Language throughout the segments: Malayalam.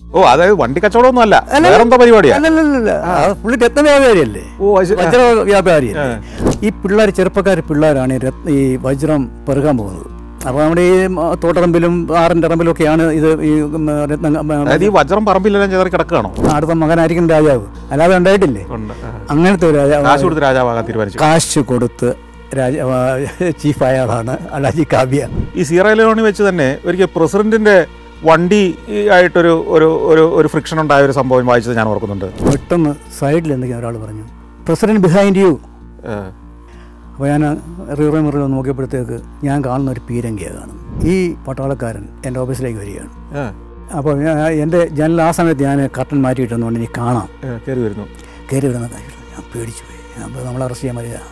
ഓ അതായത് വണ്ടി കച്ചവടമൊന്നും അല്ല വേറെന്താ പരിപാടിയാ അല്ലല്ലല്ല പുള്ളി രത്ന വേറെന്താ പരിപാടിയാ അല്ലല്ലല്ല അല്ലല്ലല്ല പുള്ളി രത്ന വ്യാപാരിയല്ലേ ഓ അത് ശരി. വജ്ര വ്യാപാരിയല്ലേ ഈ പിള്ളേർ ചെറുപ്പക്കാർ പിള്ളേരാണ് ഈ രത്ന ഈ വജ്രം പെറുകാൻ പോകുന്നത് അപ്പോൾ നമ്മുടെ ഈ ഉം, തോട്ടറമ്പിലും ആറിൻ്റെ റമ്പിലും ഒക്കെയാണ് ഇത് ഈ ഉം, രത്ന ഉം, അതായത് ഈ വജ്രം പറമ്പിലെല്ലാം ചെതറി കിടക്കുകയാണോ അടുത്ത മകനായിരിക്കും രാജാവ് അല്ലാതെ ഉണ്ടായിട്ടില്ലേ ഉണ്ട് ആ. അങ്ങനത്തെ ഒരു രാജാവ് കാശ് കൊടുത്ത് രാജാവാകാൻ തീരുമാനിച്ചു കാശ് കൊടുത്ത് രാജ ചീഫായ ആളാണ് അലാജി കാവ്യ ഈ സീറോയിലോണി വെച്ച് തന്നെ ഒരിക്കൽ പ്രസിഡന്റിന്റെ വണ്ടി ഈ ആയിട്ടൊരു ഒരു ഒരു ഒരു ഫ്രിക്ഷൻ ഉണ്ടായ ഒരു സംഭവം വായിച്ചത് ഞാൻ ഓർക്കുന്നുണ്ട് പെട്ടെന്ന് സൈഡിൽ എന്തെങ്കിലും ഒരാൾ പറഞ്ഞു പ്രസിഡന്റ് ബിഹൈൻഡ് യു ഏ, അപ്പോൾ ഞാൻ റിവർ മിററിൽ നോക്കിയപ്പോഴത്തേക്ക് ഞാൻ കാണുന്ന ഒരു പീരങ്കിയാണ് കാണും ഈ പട്ടാളക്കാരൻ എൻ്റെ ഓഫീസിലേക്ക് വരികയാണ് ഏ, അപ്പോൾ ഞാൻ എൻ്റെ ജനൽ ആ സമയത്ത് ഞാൻ കർട്ടൻ മാറ്റിയിട്ടെന്നുകൊണ്ട് എനിക്ക് കാണാം ഏ, കയറി വരുന്നു കയറി വിടുന്ന കാര്യം ഞാൻ പേടിച്ചു പോയി അപ്പോൾ നമ്മൾ അറസ്റ്റ് ചെയ്യാൻ മതിയാ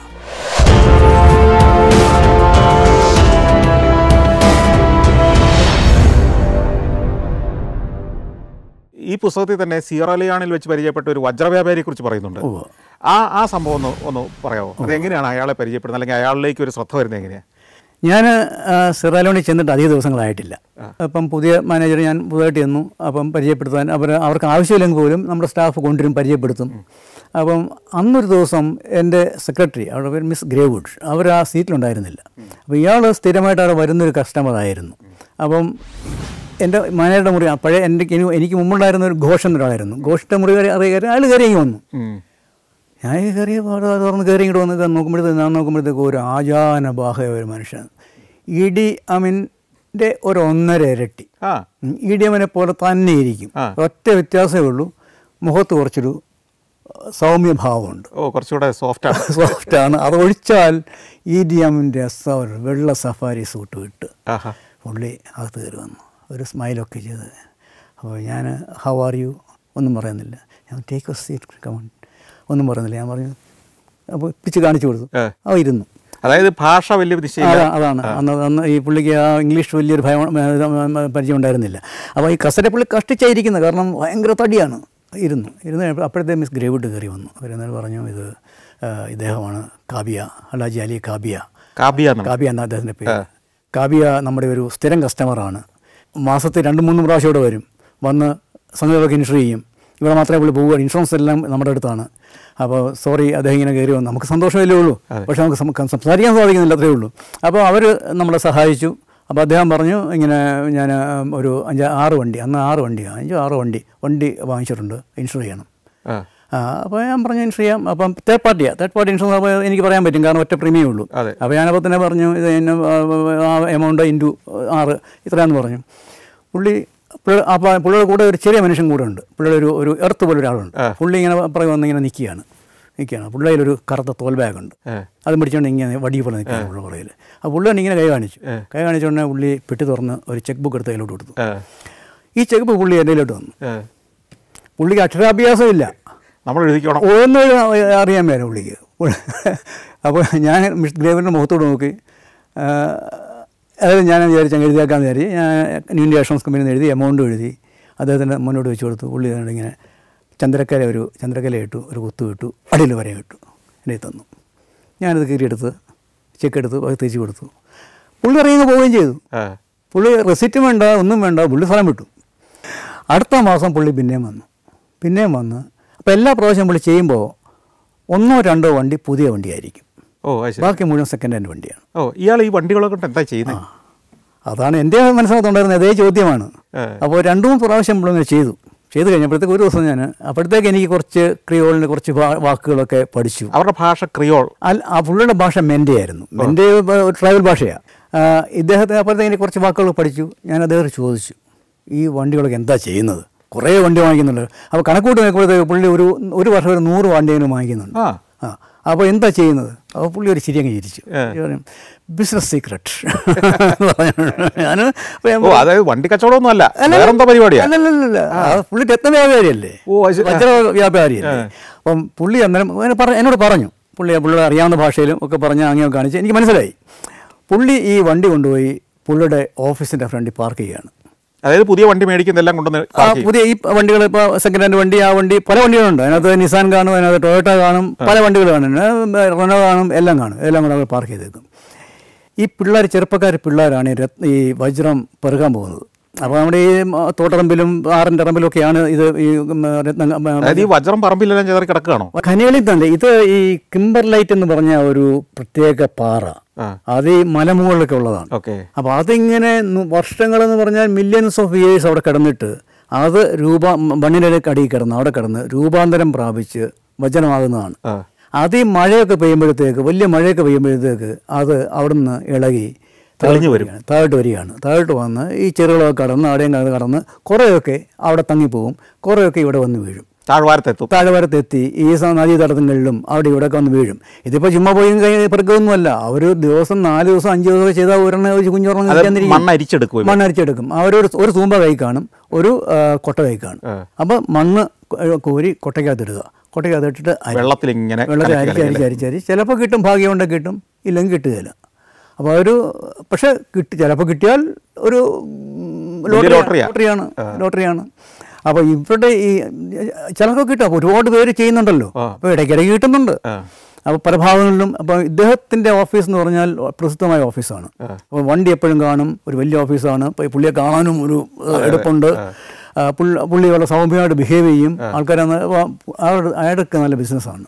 ഈ പുസ്തകത്തിൽ തന്നെ സീറോലിയാണിൽ വെച്ച് പരിചയപ്പെട്ട ഒരു വജ്രവ്യാപാരിയെ കുറിച്ച് പറയുന്നുണ്ട് ഓ ആ ആ സംഭവം ഒന്ന് ഒന്ന് പറയാമോ അതെങ്ങനെയാണ് അയാളെ പരിചയപ്പെടുന്നത് അല്ലെങ്കിൽ അയാളിലേക്ക് ഒരു ശ്രദ്ധ വരുന്നത് എങ്ങനെയാണ് ഞാൻ സിറാലോണിൽ ചെന്നിട്ട് അധിക ദിവസങ്ങളായിട്ടില്ല അപ്പം പുതിയ മാനേജർ ഞാൻ പുതുതായിട്ട് ചെന്നു അപ്പം പരിചയപ്പെടുത്താൻ അവർ അവർക്ക് ആവശ്യമില്ലെങ്കിൽ പോലും നമ്മുടെ സ്റ്റാഫ് കൊണ്ടുവരും പരിചയപ്പെടുത്തും അപ്പം അന്നൊരു ദിവസം എൻ്റെ സെക്രട്ടറി അവരുടെ പേര് മിസ് ഗ്രേവുഡ് അവർ ആ സീറ്റിലുണ്ടായിരുന്നില്ല അപ്പോൾ ഇയാൾ സ്ഥിരമായിട്ട് അവിടെ വരുന്നൊരു കസ്റ്റമർ ആയിരുന്നു അപ്പം എൻ്റെ മാനേജറുടെ മുറി ആ പഴയ എൻ്റെ എനിക്ക് എനിക്ക് മുമ്പുണ്ടായിരുന്ന ഒരു ഘോഷം എന്നൊരാളായിരുന്നു ഘോഷിൻ്റെ മുറി കയറി കയറി അയാൾ കയറി ഇങ്ങ് വന്നു ഉം. ഞാൻ ഈ കയറിയ പാട് തുറന്ന് കയറി ഇങ്ങോട്ട് വന്ന് നോക്കുമ്പോഴത്തേക്ക് ഞാൻ നോക്കുമ്പോഴത്തേക്ക് ഒരു ആചാന ബാഹയ ഒരു മനുഷ്യൻ ഇടി അമിൻ്റെ ഒരു ഒന്നര ഇരട്ടി ആ ഉം, ഇടി അമിനെ പോലെ തന്നെ ഇരിക്കും ആ. ഒറ്റ വ്യത്യാസമേ ഉള്ളൂ മുഖത്ത് കുറച്ചൊരു സൗമ്യഭാവമുണ്ട് ഓ കുറച്ചുകൂടെ സോഫ്റ്റ് ആണ് സോഫ്റ്റാണ് അത് ഒഴിച്ചാൽ ഇ ഡി എമ്മിൻ്റെ ഒരു വെള്ള സഫാരി സൂട്ട് ഇട്ട് ആഹാ പുള്ളി അകത്ത് കയറി വന്നു ഒരു സ്മൈലൊക്കെ ചെയ്ത് അപ്പോൾ ഞാൻ ഹൗ ആർ യു ഒന്നും പറയുന്നില്ല ഞാൻ ടേക്ക് എ സീറ്റ് കമൺ ഒന്നും പറയുന്നില്ല ഞാൻ പറഞ്ഞു അപ്പോൾ പിച്ച് കാണിച്ചു കൊടുത്തു ഏ. അവ ഇരുന്നു അതായത് ഭാഷ വലിയ നിശ്ചയില്ല അതാ- അതാണ് അന്ന് അന്ന് ഈ പുള്ളിക്ക് ആ ഇംഗ്ലീഷ് വലിയൊരു ഭയം ഏ, ഇത് പരിചയം ഉണ്ടായിരുന്നില്ല അപ്പോൾ ഈ കസര പുള്ളി കഷ്ടിച്ചായിരിക്കുന്നത് കാരണം ഭയങ്കര തടിയാണ് ഇരുന്നു ഇരുന്ന് കഴിഞ്ഞപ്പോൾ അപ്പോഴത്തെ മിസ് ഗ്രേവിഡ് കയറി വന്നു അവരെന്നാലും പറഞ്ഞു ഇത് ആ, ഇദ്ദേഹമാണ് കാബിയ അലാജി അലി കാബിയ കാബിയ എന്നാണ് കാബിയ എന്ന അദ്ദേഹത്തിൻ്റെ പേര് കാബിയ നമ്മുടെ ഒരു സ്ഥിരം കസ്റ്റമറാണ് മാസത്തിൽ രണ്ട് മൂന്ന് പ്രാവശ്യം ഇവിടെ വരും വന്ന് സംഗതികളൊക്കെ ഇൻഷുർ ചെയ്യും ഇവിടെ മാത്രമേ പുള്ളി പോവുക ഇൻഷുറൻസ് എല്ലാം നമ്മുടെ അടുത്താണ് അപ്പോൾ സോറി അദ്ദേഹം ഇങ്ങനെ കയറി വന്നു നമുക്ക് സന്തോഷമല്ലേ ഉള്ളൂ പക്ഷേ നമുക്ക് സം- സംസാരിക്കാൻ സാധിക്കുന്നില്ല അത്രേ ഉള്ളൂ അപ്പോൾ അവർ നമ്മളെ സഹായിച്ചു അപ്പോൾ അദ്ദേഹം പറഞ്ഞു ഇങ്ങനെ ഞാൻ ഒരു അഞ്ച് ആറ് വണ്ടി അന്ന് ആറ് വണ്ടി അഞ്ചോ ആറ് വണ്ടി വണ്ടി വാങ്ങിച്ചിട്ടുണ്ട് ഇൻഷുർ ചെയ്യണം ആ ആ, അപ്പോൾ ഞാൻ പറഞ്ഞു ഇൻഷുർ ചെയ്യാം അപ്പം തേർഡ് പാർട്ടിയാണ് തേർഡ് പാർട്ടി ഇൻഷുറൻസ് അപ്പോൾ എനിക്ക് പറയാൻ പറ്റും കാരണം ഒറ്റ പ്രീമിയം ഉള്ളൂ അതെ. അപ്പോൾ ഞാനപ്പോൾ തന്നെ പറഞ്ഞു ഇത് എന്നെ ആ എമൗണ്ട് ഇൻറ്റു ആറ് ഇത്രയാന്ന് പറഞ്ഞു പുള്ളി പുള്ളി അപ്പോൾ പുള്ളിയുടെ കൂടെ ഒരു ചെറിയ മനുഷ്യൻ കൂടെ ഉണ്ട് പുള്ളിയുടെ ഒരു ഒരു എർത്ത് പോലെ ഒരാളുണ്ട് പുള്ളി ഇങ്ങനെ പുറകെ വന്ന് ഇങ്ങനെ നിൽക്കുകയാണ് നിൽക്കുകയാണ് പുള്ളിയിലൊരു കറുത്ത തോൽ ബാഗുണ്ട് ഏ. അത് പിടിച്ചുകൊണ്ട് ഇങ്ങനെ വടി പോലെ നിൽക്കുകയാണ് പുള്ളി പുറകിൽ ആ പുള്ളി തന്നെ ഇങ്ങനെ കൈ കാണിച്ചു കൈ കാണിച്ചുകൊണ്ട് പുള്ളി പെട്ടി തുറന്ന് ഒരു ചെക്ക് ബുക്ക് എടുത്ത് കയ്യിലോട്ട് കൊടുത്തു ഏ, ഈ ചെക്ക് ബുക്ക് പുള്ളി എൻ്റെ കയ്യിലോട്ട് വന്നു ഏ. പുള്ളിക്ക് അക്ഷരാഭ്യാസം ഇല്ല നമ്മൾ എഴുതിക്കോണം ഒന്നും അറിയാൻ മേല പുള്ളിക്ക് അപ്പോൾ ഞാൻ മിസ് ഗ്രേവറിൻ്റെ മുഖത്തോട് നോക്കി ആ, അതായത് ഞാൻ വിചാരിച്ചു അങ്ങ് എഴുതിയാക്കാന്ന് വിചാരിച്ചു ഞാൻ ന്യൂ ഇന്ത്യ ഇൻഷുറൻസ് കമ്പനിയിൽ നിന്ന് എഴുതി എമൗണ്ട് എഴുതി അദ്ദേഹത്തിൻ്റെ മുന്നോട്ട് വെച്ച് കൊടുത്തു പുള്ളി അതുകൊണ്ട് ഇങ്ങനെ ചന്ദ്രക്കല ഒരു ചന്ദ്രക്കല ഇട്ടു ഒരു കുത്തു ഇട്ടു അടിയിൽ വരെ ഇട്ടു എന്നെ തന്നു ഞാനത് കീറിയെടുത്ത് ചെക്ക് എടുത്ത് അത് തിരിച്ചു കൊടുത്തു പുള്ളി ഇറങ്ങി പോവുകയും ചെയ്തു ഏ, പുള്ളി റെസിറ്റും വേണ്ട ഒന്നും വേണ്ട പുള്ളി സ്ഥലം വിട്ടു അടുത്ത മാസം പുള്ളി പിന്നെയും വന്നു പിന്നെയും വന്ന് അപ്പോൾ എല്ലാ പ്രാവശ്യം പുള്ളി ചെയ്യുമ്പോൾ ഒന്നോ രണ്ടോ വണ്ടി പുതിയ വണ്ടിയായിരിക്കും ഓ അത് ശരി ബാക്കി മുഴുവൻ സെക്കൻഡ് ഹാൻഡ് വണ്ടിയാണ് ഓ ഇയാൾ ഈ വണ്ടികളെ കൊണ്ട് എന്താ ചെയ്യുന്നത് അതാണ് എൻ്റെ മനസ്സിനകത്തുണ്ടായിരുന്ന അതേ ചോദ്യമാണ് ഏ. അപ്പോൾ രണ്ടു മൂന്ന് പ്രാവശ്യം പുള്ളിങ്ങനെ ചെയ്തു ചെയ്ത് കഴിഞ്ഞപ്പോഴത്തേക്ക് ഒരു ദിവസം ഞാൻ അപ്പോഴത്തേക്ക് എനിക്ക് കുറച്ച് ക്രിയോളിന് കുറച്ച് വാ- വാക്കുകളൊക്കെ പഠിച്ചു അവരുടെ ഭാഷ ക്രിയോൾ അല്ല ആ പുള്ളിയുടെ ഭാഷ മെൻ്റെ ആയിരുന്നു മെൻ്റെ ഒരു ട്രൈബൽ ഭാഷയാണ് ഇദ്ദേഹത്തെ അപ്പോഴത്തേക്ക് എനിക്ക് കുറച്ച് വാക്കുകൾ പഠിച്ചു ഞാൻ അദ്ദേഹത്തെ ചോദിച്ചു ഈ വണ്ടികളൊക്കെ എന്താ ചെയ്യുന്നത് കുറേ വണ്ടി വാങ്ങിക്കുന്നുണ്ട് അപ്പോൾ കണക്കൂട്ട് നോക്കുമ്പോഴത്തേക്ക് പുള്ളി ഒരു ഒരു വർഷം ഒരു നൂറ് വണ്ടിയെങ്കിലും വാങ്ങിക്കുന്നുണ്ട് ആ ആ അപ്പോൾ എന്താ ചെയ്യുന്നത് അപ്പോൾ പുള്ളി ഒരു ചിരിയങ്ങ് ചിരിച്ചു ഏ. ബിസിനസ് സീക്രട്ട് ഞാൻ ഓ അതായത് വണ്ടി കച്ചവടമൊന്നും അല്ല വേറെന്താ പരിപാടിയാ അല്ലല്ലല്ല പുള്ളി രത്ന വ്യാപാരിയല്ലേ ഓ അത് ശരി. വജ്ര വ്യാപാരിയല്ലേ അപ്പം പുള്ളി അന്നേരം അങ്ങനെ പറ- എന്നോട് പറഞ്ഞു പുള്ളി പുള്ളിയുടെ അറിയാവുന്ന ഭാഷയിലും ഒക്കെ പറഞ്ഞ് അങ്ങനെ കാണിച്ച് എനിക്ക് മനസ്സിലായി പുള്ളി ഈ വണ്ടി കൊണ്ടുപോയി പുള്ളിയുടെ ഓഫീസിൻ്റെ ഫ്രണ്ടിൽ പാർക്ക് ചെയ്യുകയാണ് അതായത് പുതിയ വണ്ടി മേടിക്കുന്നതെല്ലാം കൊണ്ടുവന്ന് ആ park ചെയ്യും. പുതിയ ഈ വണ്ടികൾ ഇപ്പോൾ സെക്കൻഡ് ഹാൻഡ് വണ്ടി ആ വണ്ടി പല വണ്ടികളുണ്ട് അതിനകത്ത് നിസാൻ കാണും അതിനകത്ത് ടൊയോട്ട കാണും പല വണ്ടികൾ കാണും ഏ, റെനോ കാണും എല്ലാം കാണും എല്ലാം കൂടെ അവർ പാർക്ക് ചെയ്തേക്കും ഈ പിള്ളേർ ചെറുപ്പക്കാർ പിള്ളേരാണ് ഈ രത്ന ഈ വജ്രം പെറുകാൻ പോകുന്നത് അപ്പോൾ നമ്മുടെ ഈ ഉം, തോട്ടറമ്പിലും ആറിൻ്റെ റമ്പിലും ഒക്കെയാണ് ഇത് ഈ ഉം, രത്ന ഉം, അതായത് ഈ വജ്രം പറമ്പിലെല്ലാം ചേർന്ന് കിടക്കുകയാണോ ഖനികളിൽ തന്നെ ഇത് ഈ കിംബർലൈറ്റ് എന്ന് പറഞ്ഞ ഒരു പ്രത്യേക പാറ ആ അത് ഈ മലമുകളിലൊക്കെ ഉള്ളതാണ് ഓക്കെ അപ്പോൾ അതിങ്ങനെ നു- വർഷങ്ങളെന്ന് പറഞ്ഞാൽ മില്യൺസ് ഓഫ് ഇയേഴ്സ് അവിടെ കിടന്നിട്ട് അത് രൂപ മണ്ണിൻ്റെ അടിയിൽ കിടന്ന് അവിടെ കിടന്ന് രൂപാന്തരം പ്രാപിച്ച് വചനമാകുന്നതാണ് ആ അത് ഈ മഴയൊക്കെ പെയ്യുമ്പോഴത്തേക്ക് വലിയ മഴയൊക്കെ പെയ്യുമ്പോഴത്തേക്ക് അത് അവിടുന്ന് ഇളകി തെളിഞ്ഞു വരും താഴോട്ട് വരികയാണ് താഴോട്ട് വന്ന് ഈ ചെറുകളൊക്കെ കടന്ന് അവിടെയും കടന്ന് കടന്ന് കുറേയൊക്കെ അവിടെ തങ്ങിപ്പോവും കുറേയൊക്കെ ഇവിടെ വന്ന് വീഴും താഴ്വാരത്തെത്തും താഴ്വാരത്തെത്തി ഈ സ- നദീതടങ്ങളിലും അവിടെ ഇവിടെയൊക്കെ വന്ന് വീഴും ഇതിപ്പോൾ ചുമ്മാ പോയി കൈ പെറുക്കൊന്നുമല്ല അവർ ദിവസം നാല് ദിവസം അഞ്ച് ദിവസം ചെയ്താൽ ഒരെണ്ണം ഒരു കുഞ്ഞുറങ്ങി അത് മണ്ണ് അരിച്ചെടുക്കും മണ്ണരിച്ചെടുക്കും അവരൊരു ഒരു തൂമ്പ കൈ കാണും ഒരു ആ, കൊട്ട കൈ കാണും ആ. അപ്പോൾ മണ്ണ് കൊ- കോരി കൊട്ടയ്ക്കകത്തിടുക കൊട്ടയ്ക്കകത്തിട്ടിട്ട് അരി വെള്ളത്തിൽ ഇങ്ങനെ വെള്ളത്തിൽ കലക്കി അരിച്ച് കലക്കി അരിച്ച് അരിച്ച് അരിച്ച് ചിലപ്പോൾ കിട്ടും ഭാഗ്യമുണ്ടെങ്കിൽ കിട്ടും ഇല്ലെങ്കിൽ കിട്ടുകയില്ല അപ്പോൾ ഒരു പക്ഷേ കിട്ടി ചിലപ്പോൾ കിട്ടിയാൽ ഒരു ഉം, വലിയ ലോട്ടറി ലോട്ടറിയാ. ലോട്ടറിയാണ് ലോട്ടറിയാണ് അപ്പോൾ ഇവിടെ ഈ ചിലർക്ക് കിട്ടും അപ്പോൾ ഒരുപാട് പേര് ചെയ്യുന്നുണ്ടല്ലോ ആ. അപ്പോൾ ഇടയ്ക്കിടയ്ക്ക് കിട്ടുന്നുണ്ട് ആ. അപ്പോൾ പല ഭാഗങ്ങളിലും അപ്പോൾ ഇദ്ദേഹത്തിൻ്റെ ഓഫീസ് എന്ന് പറഞ്ഞാൽ പ്രസിദ്ധമായ ഓഫീസാണ് അപ്പോൾ വണ്ടി എപ്പോഴും കാണും ഒരു വലിയ ഓഫീസാണ് അപ്പോൾ ഈ പുള്ളിയെ കാണാനും ഒരു ഏഹ്, എടുപ്പുണ്ട് ആ, പുള്ളി പുള്ളി വളരെ സൗമ്യമായിട്ട് ബിഹേവ് ചെയ്യും ആൾക്കാരന്ന് അയാൾക്ക് നല്ല ബിസിനസ്സാണ്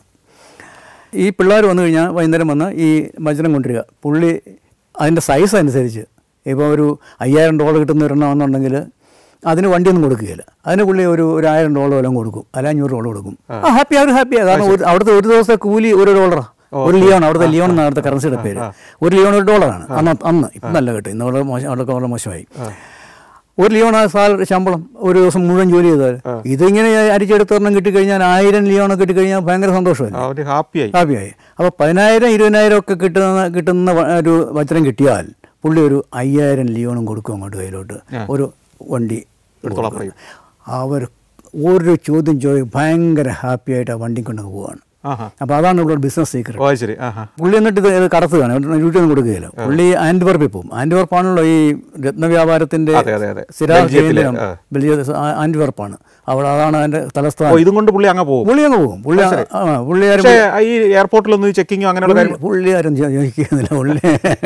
ഈ പിള്ളേർ വന്നു കഴിഞ്ഞാൽ വൈകുന്നേരം വന്ന് ഈ വജ്രം കൊണ്ടുവരിക പുള്ളി അതിൻ്റെ സൈസ് അനുസരിച്ച് ഇപ്പോൾ ഒരു അയ്യായിരം ഡോളർ കിട്ടുന്ന ഒരെണ്ണമെന്നുണ്ടെങ്കിൽ അതിന് വണ്ടിയൊന്നും കൊടുക്കുകയില്ല അതിന് പുള്ളി ഒരു ഒരു ആയിരം ഡോളർ വല്ലതും കൊടുക്കും അല്ല അഞ്ഞൂറ് ഡോളർ കൊടുക്കും ആ ഹാപ്പി അവർ ഹാപ്പിയാണ് കാരണം ഒരു അവിടുത്തെ ഒരു ദിവസത്തെ കൂലി ഒരു ഡോളറാണ് ഒരു ലിയോൺ അവിടുത്തെ ലിയോൺ എന്നാണ് അവിടുത്തെ കറൻസിയുടെ പേര് ഒരു ലിയോൺ ഒരു ഡോളറാണ് അന്ന് അന്ന് ഇപ്പം നല്ല കേട്ടോ ഇന്ന് വളരെ മോശം അവിടെ വളരെ മോശമായി ഒരു ലിയോൺ ആ സാലറി ശമ്പളം ഒരു ദിവസം മുഴുവൻ ജോലി ചെയ്താൽ ഇതിങ്ങനെ അരിച്ചെടുത്തൊരെണ്ണം കിട്ടിക്കഴിഞ്ഞാൽ ആയിരം ലിയോണൊക്കെ കിട്ടിക്കഴിഞ്ഞാൽ ഭയങ്കര സന്തോഷമല്ലേ അവര് ഹാപ്പിയായി ഹാപ്പിയായി അപ്പോൾ പതിനായിരം ഇരുപതിനായിരം ഒക്കെ കിട്ടുന്ന കിട്ടുന്ന വ- ഒരു വജ്രം കിട്ടിയാൽ പുള്ളി ഒരു അയ്യായിരം ലിയോണും കൊടുക്കും അങ്ങോട്ട് കയ്യിലോട്ട് ഒരു വണ്ടി എടുത്തോളാൻ പറയും അവർ ഒരു ചോദ്യം ചോദിക്കും ഭയങ്കര ഹാപ്പി ആയിട്ട് ആ വണ്ടി കൊണ്ട് പോവാണ് ആഹാ അപ്പോൾ അതാണ് ഇവിടെ ബിസിനസ് സീക്രട്ട് ഓ ശരി ആഹാ പുള്ളി എന്നിട്ട് ഇത് ഇത് കടത്തുകയാണ് ഡ്യൂട്ടിയൊന്നും കൊടുക്കുകയില്ല പുള്ളി ആൻഡ്വർപ്പിൽ പോകും ആൻഡ്വർപ്പാണല്ലോ ഈ രത്നവ്യാപാരത്തിന്റെ അതെ അതെ അതെ സ്ഥിര ബെൽജിയത്തിലെ, കേന്ദ്രം ആ. ബെൽജിയത്ത് ആൻഡ്വർപ്പാണ് അവിടെ അതാണ് അതിന്റെ ഓ തലസ്ഥാനം ഇതും കൊണ്ട് പുള്ളി അങ്ങ് പോകും പുള്ളി അങ്ങ് പോകും പുള്ളി ആ പുള്ളിയാരും പക്ഷേ ഈ എയർപോർട്ടിലൊന്നും ചെക്കിങ്ങോ അങ്ങനെയുള്ള കാര്യം പുള്ളിയാരും ചോദിക്കുന്നില്ല പുള്ളി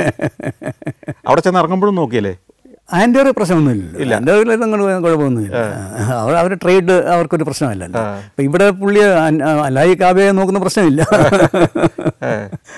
അവിടെ ചെന്ന് ഇറങ്ങുമ്പോഴും നോക്കിയല്ലേ ആൻഡോർ പ്രശ്നമൊന്നുമില്ല ആൻഡോറിൽ അങ്ങനെ കുഴപ്പമൊന്നുമില്ല അവർ അവർ ട്രേഡ് അവർക്കൊരു പ്രശ്നമല്ലല്ലോ അപ്പം ഇവിടെ പുള്ളി അല്ലായി കാവ്യ നോക്കുന്ന പ്രശ്നമില്ല ഏ.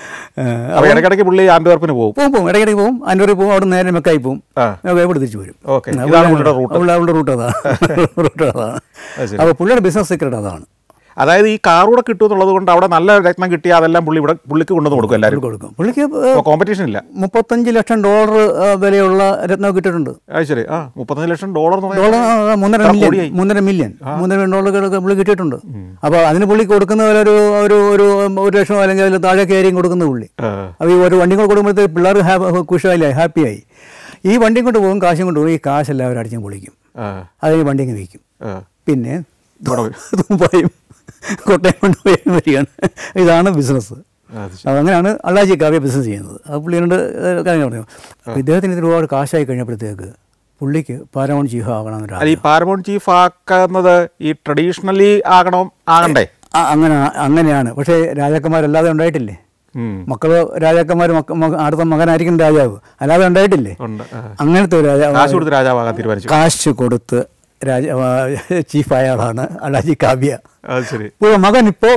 അപ്പൊ ഇടയ്ക്കിടയ്ക്ക് പുള്ളി ആൻഡ്വർപ്പിന് പോകും പോകും പോകും ഇടയ്ക്കിടയ്ക്ക് പോകും ആൻഡോറിൽ പോകും അവിടെ നേരെ മെക്കായി പോകും ആ. മെക്കായി ഇവിടെ തിരിച്ചു വരും ഓക്കെ ഇതാണ് പുള്ളിയുടെ റൂട്ട് അവളുടെ അവളുടെ റൂട്ട് അതാണ് റൂട്ട് അതാണ് അത് ശരി. അപ്പോൾ പുള്ളിയുടെ ബിസിനസ് സീക്രട്ട് അതാണ് അതായത് ഈ കാറൂടെ കിട്ടുമെന്നുള്ളത് കൊണ്ട് അവിടെ നല്ല രത്നം കിട്ടിയാൽ അതെല്ലാം പുള്ളി ഇവിടെ പുള്ളിക്ക് കൊണ്ടുവന്ന് കൊടുക്കും എല്ലാവരും കൊടുക്കും പുള്ളിക്ക് അപ്പോൾ കോമ്പറ്റീഷൻ ഇല്ല മുപ്പത്തഞ്ച് ലക്ഷം ഡോളർ ആ, വിലയുള്ള രത്നം കിട്ടിയിട്ടുണ്ട് അത് ശരി ആ മുപ്പത്തഞ്ച് ലക്ഷം ഡോളർ എന്ന് ഡോളർ പറഞ്ഞാൽ ആ, മൂന്നര എത്ര മില്യൺ കോടിയായി? മൂന്നര മില്യൺ മൂന്നര ഡോളറുകളൊക്കെ പുള്ളി കിട്ടിയിട്ടുണ്ട് അപ്പോൾ അതിന് പുള്ളി കൊടുക്കുന്ന വില ഒരു ഒരു ഒരു ഒരു ലക്ഷം അല്ലെങ്കിൽ അതിൽ താഴേക്ക് ആയിരിക്കും കൊടുക്കുന്നത് പുള്ളി ആ, അപ്പോൾ ഈ ഒരു വണ്ടി കൊണ്ട് കൊടുക്കുമ്പോഴത്തേക്ക് പിള്ളേർ ഹാപ്പി കുഷായില്ലേ ഹാപ്പിയായി ഈ വണ്ടി കൊണ്ട് പോകും കാശും കൊണ്ട് പോകും ഈ കാശ് എല്ലാവരും അടിച്ചും പൊളിക്കും ആ, അതിന് വണ്ടി അങ്ങ് വിൽക്കും ആ. പിന്നെ ഇവിടെ വരും. ദുബായും കോട്ടയം കൊണ്ട് പോയി വരികയാണ് ഇതാണ് ബിസിനസ് അത് ശരി. അതങ്ങനെയാണ് അള്ളാജി കാവ്യ ബിസിനസ് ചെയ്യുന്നത് അത് പുള്ളിയോട് കാര്യം പറഞ്ഞു അപ്പോൾ ഇദ്ദേഹത്തിന് ഇത് ഒരുപാട് കാശായി കഴിഞ്ഞപ്പോഴത്തേക്ക് പുള്ളിക്ക് പാരമോൺ ചീഫ് ആകണമെന്നൊരു അല്ല ഈ പാരമോൺ ചീഫ് ആക്കുന്നത് ഈ ട്രഡീഷണലി ആകണം ആകണ്ടേ ആ, അങ്ങനെ അങ്ങനെയാണ് പക്ഷേ രാജാക്കന്മാരല്ലാതെ ഉണ്ടായിട്ടില്ലേ ഉം. മക്കള് രാജാക്കന്മാർ മക്ക- മക- അടുത്ത മകനായിരിക്കും രാജാവ് അല്ലാതെ ഉണ്ടായിട്ടില്ലേ ഉണ്ട് ആ. അങ്ങനത്തെ ഒരു രാജാവ് കാശ് കൊടുത്ത് രാജാവാകാൻ തീരുമാനിച്ചു കാശ് കൊടുത്ത് രാജ ചീഫായ ആളാണ് അള്ളാജി കാവ്യ അത് ശരി ഇപ്പോൾ മകൻ ഇപ്പോൾ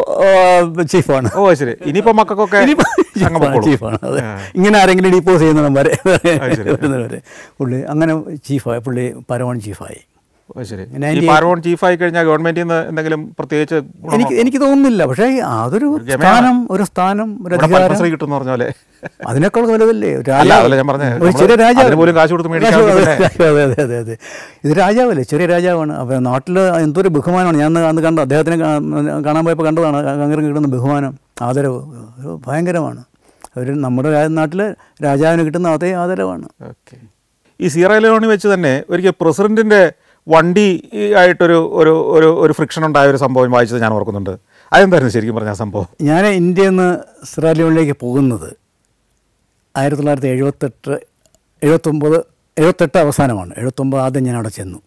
ചീഫാണ് ഓ ശരി ഇനിയിപ്പോ മക്കൾക്കൊക്കെ അങ്ങ് പൊക്കോളും. ചീഫാണ് അതെ ആ. ഇങ്ങനെ ആരെങ്കിലും ഡിപ്പോസ് ചെയ്യുന്നവരെ അത് ശരി. വരുന്നവരെ പുള്ളി അങ്ങനെ ചീഫായി പുള്ളി പരമോൺ ചീഫായി ഓ ശരി ഈ 98 പാരമോൺ ചീഫ് ആയി കഴിഞ്ഞാൽ ഗവൺമെന്റിൽ നിന്ന് എന്തെങ്കിലും പ്രത്യേകിച്ച് ഗുണമോ? എനിക്ക് എനിക്ക് തോന്നുന്നില്ല പക്ഷേ അതൊരു ഗമയാണ്. സ്ഥാനം ഒരു സ്ഥാനം ഒരു ഇവിടെ അധികാരം പത്മശ്രീ കിട്ടുന്ന പറഞ്ഞ പോലെ അതിനേക്കാൾ വലുതല്ലേ ഒരു അല്ല രാജാവ്. അതല്ല ഞാൻ പറഞ്ഞത് ഒരു ചെറിയ നമ്മള് രാജാവ് അതിന് പോലും കാശ് കൊടുത്ത് മേടിക്കാൻ കാശ് കൊടുത്ത് പിന്നെ- അതെ അതെ അതെ അതെ ഇത് രാജാവല്ലേ ചെറിയ രാജാവാണ് അപ്പോൾ നാട്ടിൽ എന്തൊരു ബഹുമാനമാണ് ഞാൻ അന്ന് അന്ന് കണ്ട അദ്ദേഹത്തിനെ കാ- കാണാൻ പോയപ്പോൾ കണ്ടതാണ് അങ്ങനെ കിട്ടുന്ന ബഹുമാനം ആദരവ് ഒരു ഭയങ്കരമാണ് ഒരു നമ്മുടെ രാ- നാട്ടിലെ രാജാവിന് കിട്ടുന്ന അതേ ആദരവാണ് ഓക്കെ ഈ സീറയിലോണി വെച്ച് തന്നെ ഒരിക്കൽ പ്രസിഡന്റിന്റെ വണ്ടി ഈ ആയിട്ടൊരു ഒരു ഒരു ഒരു ഫ്രിക്ഷൻ ഉണ്ടായ ഒരു സംഭവം വായിച്ചത് ഞാൻ ഓർക്കുന്നുണ്ട് അതെന്തായിരുന്നു ശരിക്കും പറഞ്ഞ ആ സംഭവം ഞാൻ ഇന്ത്യയിൽ നിന്ന് സിറാലിയോണിലേക്ക് പോകുന്നത് ആയിരത്തി തൊള്ളായിരത്തി എഴുപത്തെട്ട് എഴുപത്തൊമ്പത് എഴുപത്തെട്ട് അവസാനമാണ് എഴുപത്തൊമ്പത് ആദ്യം ഞാൻ അവിടെ ചെന്നു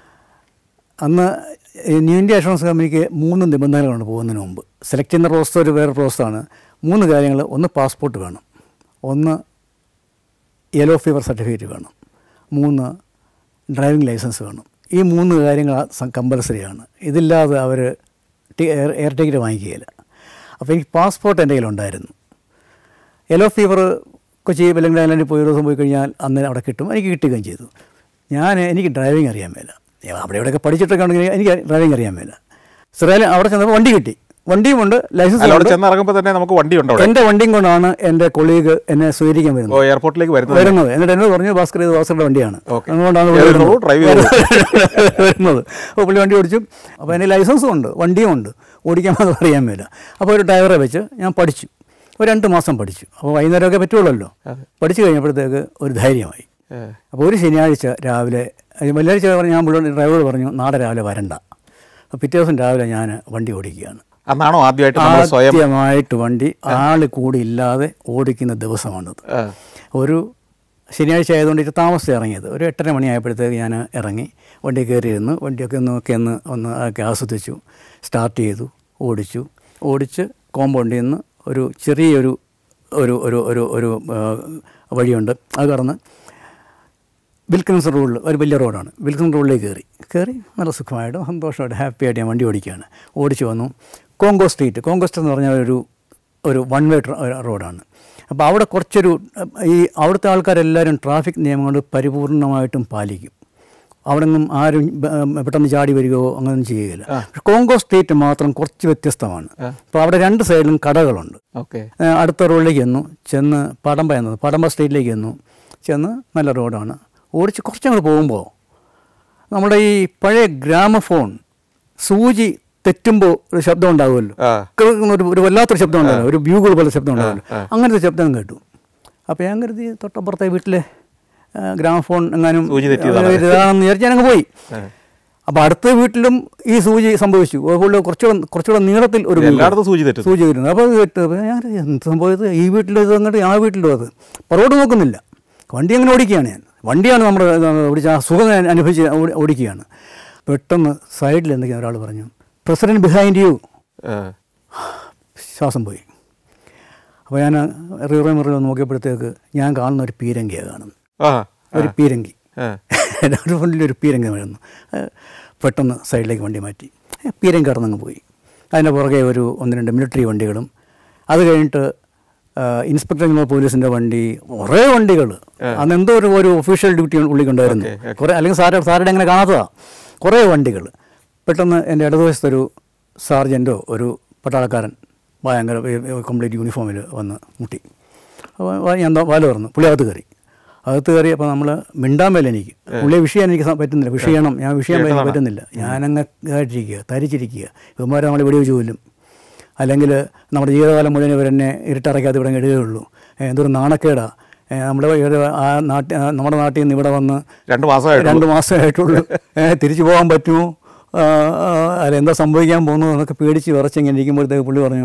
അന്ന് ഈ ന്യൂ ഇന്ത്യ അഷുറൻസ് കമ്പനിക്ക് മൂന്ന് നിബന്ധനകളുണ്ട് പോകുന്നതിന് മുമ്പ് സെലക്ട് ചെയ്യുന്ന പ്രോസസ് ഒരു വേറെ പ്രോസസ്സാണ് മൂന്ന് കാര്യങ്ങൾ ഒന്ന് പാസ്പോർട്ട് വേണം ഒന്ന് യെല്ലോ ഫീവർ സർട്ടിഫിക്കറ്റ് വേണം മൂന്ന് ഡ്രൈവിംഗ് ലൈസൻസ് വേണം ഈ മൂന്ന് കാര്യങ്ങൾ കമ്പൽസറിയാണ് ഇതില്ലാതെ അവർ എയർ എയർ ടിക്കറ്റ് വാങ്ങിക്കുകയില്ല അപ്പോൾ എനിക്ക് പാസ്പോർട്ട് എൻ്റെ കയ്യിലുണ്ടായിരുന്നു യെല്ലോ ഫീവർ കൊച്ചി വെല്ലംഗ ഐലൻഡിൽ പോയി ഒരു ദിവസം പോയി കഴിഞ്ഞാൽ അന്ന് അവിടെ കിട്ടും എനിക്ക് കിട്ടുകയും ചെയ്തു ഞാൻ എനിക്ക് ഡ്രൈവിംഗ് അറിയാൻ മേല അവിടെ ഇവിടെയൊക്കെ പഠിച്ചിട്ടൊക്കെ ഉണ്ടെങ്കിൽ എനിക്ക് ഡ്രൈവിംഗ് അറിയാൻ മേല ഇസ്രായേൽ അവിടെ ചെന്നപ്പോൾ വണ്ടി കിട്ടി വണ്ടിയുമുണ്ട് ലൈസൻസ് അല്ല അവിടെ ചെന്നിറങ്ങുമ്പോൾ തന്നെ നമുക്ക് വണ്ടി ഉണ്ടോ അവിടെ എൻ്റെ വണ്ടിയും കൊണ്ടാണ് എൻ്റെ കൊളീഗ് എന്നെ സ്വീകരിക്കാൻ ഓ വരുന്നത് എയർപോർട്ടിലേക്ക് വരുന്നത് വരുന്നത് എന്നിട്ട് എന്നോട് പറഞ്ഞു ഭാസ്കർ ഇത് ഭാസ്കറുടെ വണ്ടിയാണ് ഓക്കെ. അതുകൊണ്ടാണ് ഏത് വരുന്നത്. റോഡ് ഡ്രൈവ് ചെയ്തത്? വരുന്നത് അപ്പോൾ പുള്ളി വണ്ടി ഓടിച്ചു അപ്പോൾ എൻ്റെ ലൈസൻസും ഉണ്ട് വണ്ടിയും ഉണ്ട് ഓടിക്കാൻ മാത്രം അറിയാൻ മേല അപ്പോൾ ഒരു ഡ്രൈവറെ വെച്ച് ഞാൻ പഠിച്ചു ഒരു രണ്ട് മാസം പഠിച്ചു അപ്പോൾ വൈകുന്നേരമൊക്കെ പറ്റുള്ളല്ലോ പഠിച്ചു കഴിഞ്ഞപ്പോഴത്തേക്ക് ഒരു ധൈര്യമായി ഏ. അപ്പോൾ ഒരു ശനിയാഴ്ച രാവിലെ അത് വെള്ളിയാഴ്ച പറഞ്ഞു ഞാൻ പുള്ളി ഡ്രൈവറോട് പറഞ്ഞു നാളെ രാവിലെ വരണ്ട അപ്പോൾ പിറ്റേ ദിവസം രാവിലെ ഞാൻ വണ്ടി ഓടിക്കുകയാണ് അന്നാണോ ആദ്യമായിട്ട് നമ്മൾ സ്വയം ആദ്യമായിട്ട് വണ്ടി ആൾ കൂടി ഇല്ലാതെ ഓടിക്കുന്ന ദിവസമാണത് ആ. ഒരു ശനിയാഴ്ച ആയതുകൊണ്ട് ഇത് താമസിച്ച് ഇറങ്ങിയത് ഒരു എട്ടര മണിയായപ്പോഴത്തേക്ക് ഞാൻ ഇറങ്ങി വണ്ടി കയറിയിരുന്നു വണ്ടിയൊക്കെ ഒന്ന് ഒക്കെ ഒന്ന് ഒന്ന് ഒക്കെ ആസ്വദിച്ചു സ്റ്റാർട്ട് ചെയ്തു ഓടിച്ചു ഓടിച്ച് കോമ്പൗണ്ടിൽ നിന്ന് ഒരു ചെറിയൊരു ഒരു ഒരു ഒരു ഒരു ആ, വഴിയുണ്ട് അത് കടന്ന് വിൽക്കൻസ് റോഡിൽ ഒരു വലിയ റോഡാണ് വിൽക്കൻ റോഡിലേക്ക് കയറി കയറി നല്ല സുഖമായിട്ട് സന്തോഷമായിട്ട് ഹാപ്പി ആയിട്ട് ഞാൻ വണ്ടി ഓടിക്കുകയാണ് ഓടിച്ചു വന്നു കോങ്കോ സ്ട്രീറ്റ് കോങ്കോ സ്ട്രീറ്റ് എന്ന് പറഞ്ഞാൽ ഒരു ഒരു വൺ വേ റോഡാണ് അപ്പോൾ അവിടെ കുറച്ചൊരു ഈ അവിടുത്തെ ആൾക്കാരെല്ലാവരും ട്രാഫിക് നിയമങ്ങൾ പരിപൂർണമായിട്ടും പാലിക്കും അവിടെ നിന്നും ആരും ബ- പെട്ടെന്ന് ചാടി വരികയോ അങ്ങനെയൊന്നും ചെയ്യുകയില്ല പക്ഷെ കോങ്കോ സ്ട്രീറ്റ് മാത്രം കുറച്ച് വ്യത്യസ്തമാണ് അപ്പോൾ അവിടെ രണ്ട് സൈഡിലും കടകളുണ്ട് ഓക്കെ ഏഹ് അടുത്ത റോഡിലേക്ക് ചെന്നു ചെന്ന് പടമ്പ എന്നത് പടമ്പ സ്ട്രീറ്റിലേക്ക് ചെന്നു ചെന്ന് നല്ല റോഡാണ് ഓടിച്ച് കുറച്ചങ്ങോട്ട് പോകുമ്പോൾ നമ്മുടെ ഈ പഴയ ഗ്രാമഫോൺ സൂചി തെറ്റുമ്പോൾ ഒരു ശബ്ദം ഉണ്ടാകുമല്ലോ ആ കേൾക്കുന്ന ഒരു ഒരു വല്ലാത്തൊരു ശബ്ദം ഉണ്ടാകുമല്ലോ ഒരു ബ്യൂഗിൾ പോലെ ശബ്ദം ഉണ്ടാകുമല്ലോ അങ്ങനത്തെ ശബ്ദം കേട്ടു അപ്പോൾ ഞാൻ കരുതി തൊട്ടപ്പുറത്തെ വീട്ടിലെ ആ, ഗ്രാമഫോൺ എങ്ങാനും സൂചി തെറ്റിയതാണ്. ഇതാണെന്ന് വിചാരിച്ച് ഞാനങ്ങ് പോയി അപ്പോൾ അടുത്ത വീട്ടിലും ഈ സൂചി സംഭവിച്ചു അതുപോലെ കുറച്ചുകൂടെ കുറച്ചുകൂടെ നീളത്തിൽ ഒരു ബിൽഡിംഗ്. എല്ലായിടത്തും സൂചി തെറ്റും സൂചി വരുന്നത് അപ്പോൾ അത് കേട്ട് അപ്പോൾ ഞാൻ കരുതി, എന്ത് സംഭവത് ഈ വീട്ടിലും ഇത് അങ്ങോട്ട് ആ വീട്ടിലും അത് അപ്പോൾ റോഡ് നോക്കുന്നില്ല വണ്ടി അങ്ങനെ ഓടിക്കുകയാണ് ഞാൻ വണ്ടിയാണ് നമ്മുടെ ഓടിച്ച ആ സുഖം ഞാൻ അനുഭവിച്ച് ഓടി- ഓടിക്കുകയാണ് പെട്ടെന്ന് സൈഡിൽ എന്തൊക്കെയാണ് ഒരാൾ പറഞ്ഞു പ്രസിഡന്റ് ബിഹൈൻഡ് യു ആ. ശ്വാസം പോയി അപ്പോൾ ഞാൻ റിവർ മിററിൽ നോക്കിയപ്പോഴത്തേക്ക് ഞാൻ കാണുന്ന ഒരു പീരങ്കിയാണ് കാണുന്നത് ആ ഒരു പീരങ്കി ആ. എൻ്റെ ഫ്രണ്ടിൽ ഒരു പീരങ്കി വരുന്നു ഏഹ് പെട്ടെന്ന് സൈഡിലേക്ക് വണ്ടി മാറ്റി ഏഹ് പീരങ്കി കടന്നങ്ങ് പോയി അതിൻ്റെ പുറകെ ഒരു ഒന്ന് രണ്ട് മിലിറ്ററി വണ്ടികളും അത് കഴിഞ്ഞിട്ട് ഏഹ് ഇൻസ്പെക്ടർ ജനറൽ പോലീസിൻ്റെ വണ്ടി കുറേ വണ്ടികൾ അന്ന് എന്തോ ഒരു ഒരു ഒഫീഷ്യൽ ഡ്യൂട്ടി ഉള്ളിക്കൊണ്ടായിരുന്നു കുറേ അല്ലെങ്കിൽ സാറ് സാറുടെ അങ്ങനെ കാണാത്തതാണ് കുറേ വണ്ടികൾ പെട്ടെന്ന് എൻ്റെ ഇടതുവശത്തൊരു സാർജൻറ്റോ ഒരു പട്ടാളക്കാരൻ ഭയങ്കര കംപ്ലീറ്റ് യൂണിഫോമിൽ വന്ന് മുട്ടി അപ്പോൾ വാ- ഞാൻ വാല് തുറന്നു പുള്ളി അകത്ത് കയറി അകത്ത് കയറി അപ്പോൾ നമ്മൾ മിണ്ടാൻ മേല എനിക്ക് പുള്ളിയെ വിഷയം എനിക്ക് സ- പറ്റുന്നില്ല വിഷയണം ഞാൻ വിഷയം എനിക്ക് പറ്റുന്നില്ല ഞാനങ്ങ് ഇതായിട്ടിരിക്കുക തരിച്ചിരിക്കുക ഇവന്മാരെ നമ്മൾ വെടി വെച്ച് കൊല്ലും അല്ലെങ്കിൽ നമ്മുടെ ജീവിതകാലം മുഴുവൻ ഇവരെന്നെ ഇരുട്ടടയ്ക്കാതെ ഇവിടെ ഇടുകയുള്ളൂ ഏ, എന്തൊരു നാണക്കേടാ ഏ, നമ്മുടെ ഇവിടെ ആ നാട്ടിൽ നമ്മുടെ നാട്ടിൽ നിന്ന് ഇവിടെ വന്ന് രണ്ട് മാസമായിട്ട് രണ്ട് മാസമായിട്ടുള്ളൂ ഏ, തിരിച്ചു പോകാൻ പറ്റുമോ ആ, ആ, അല്ല എന്താ സംഭവിക്കാൻ പോകുന്നു എന്നൊക്കെ പേടിച്ച് വിറച്ചിങ്ങനെ ഇരിക്കുമ്പോഴത്തേക്ക് പുള്ളി പറഞ്ഞു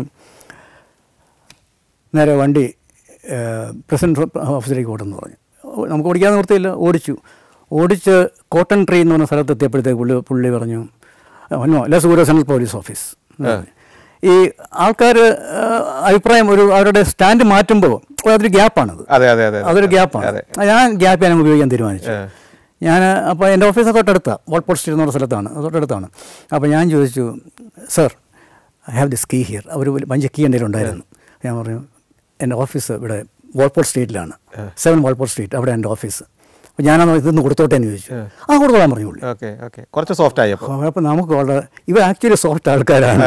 നേരെ വണ്ടി പ്രസിഡന്റ് ഓഫീസിലേക്ക് ഓട്ടെന്ന് പറഞ്ഞു ഓ, നമുക്ക് ഓടിക്കാൻ നിർത്തിയില്ല ഓടിച്ചു ഓടിച്ച് കോട്ടൺ ട്രീ എന്ന് പറഞ്ഞ സ്ഥലത്ത് എത്തിയപ്പോഴത്തേക്ക് പുള്ളി പുള്ളി പറഞ്ഞു ഒന്നോ അല്ല സൂര്യ സെൻട്രൽ പോലീസ് ഓഫീസ് ഈ ആൾക്കാർ അഭിപ്രായം ഒരു അവരുടെ സ്റ്റാൻഡ് മാറ്റുമ്പോൾ അതൊരു ഗ്യാപ്പാണത് അതെ അതെ അതെ അതൊരു ഗ്യാപ്പാണ് ഞാൻ ഗ്യാപ്പ് ഞാൻ ഉപയോഗിക്കാൻ തീരുമാനിച്ചു ഞാൻ അപ്പോൾ എൻ്റെ ഓഫീസ് തൊട്ടടുത്താണ് വോൾപോർട്ട് സ്ട്രീറ്റ് എന്ന് പറഞ്ഞ സ്ഥലത്താണ് അത് തൊട്ടടുത്താണ് അപ്പോൾ ഞാൻ ചോദിച്ചു sir I have this key here അവർ പഞ്ച കീ എൻ്റെ ഉണ്ടായിരുന്നു ഞാൻ പറഞ്ഞു എൻ്റെ ഓഫീസ് ഇവിടെ വോൾപോർട്ട് സ്ട്രീറ്റിലാണ് സെവൻ വോൾപോർട്ട് സ്ട്രീറ്റ് അവിടെ എൻ്റെ ഓഫീസ് അപ്പോൾ ഞാനത് ഇതൊന്ന് കൊടുത്തോട്ടെ എന്ന് ചോദിച്ചു ആ കൊടുത്തോളാൻ പറഞ്ഞു പുള്ളി ഓക്കെ ഓക്കെ കുറച്ച് സോഫ്റ്റ് ആയി അപ്പോൾ അപ്പോൾ നമുക്ക് വളരെ ഇവ ആക്ച്വലി സോഫ്റ്റ് ആൾക്കാരാണ്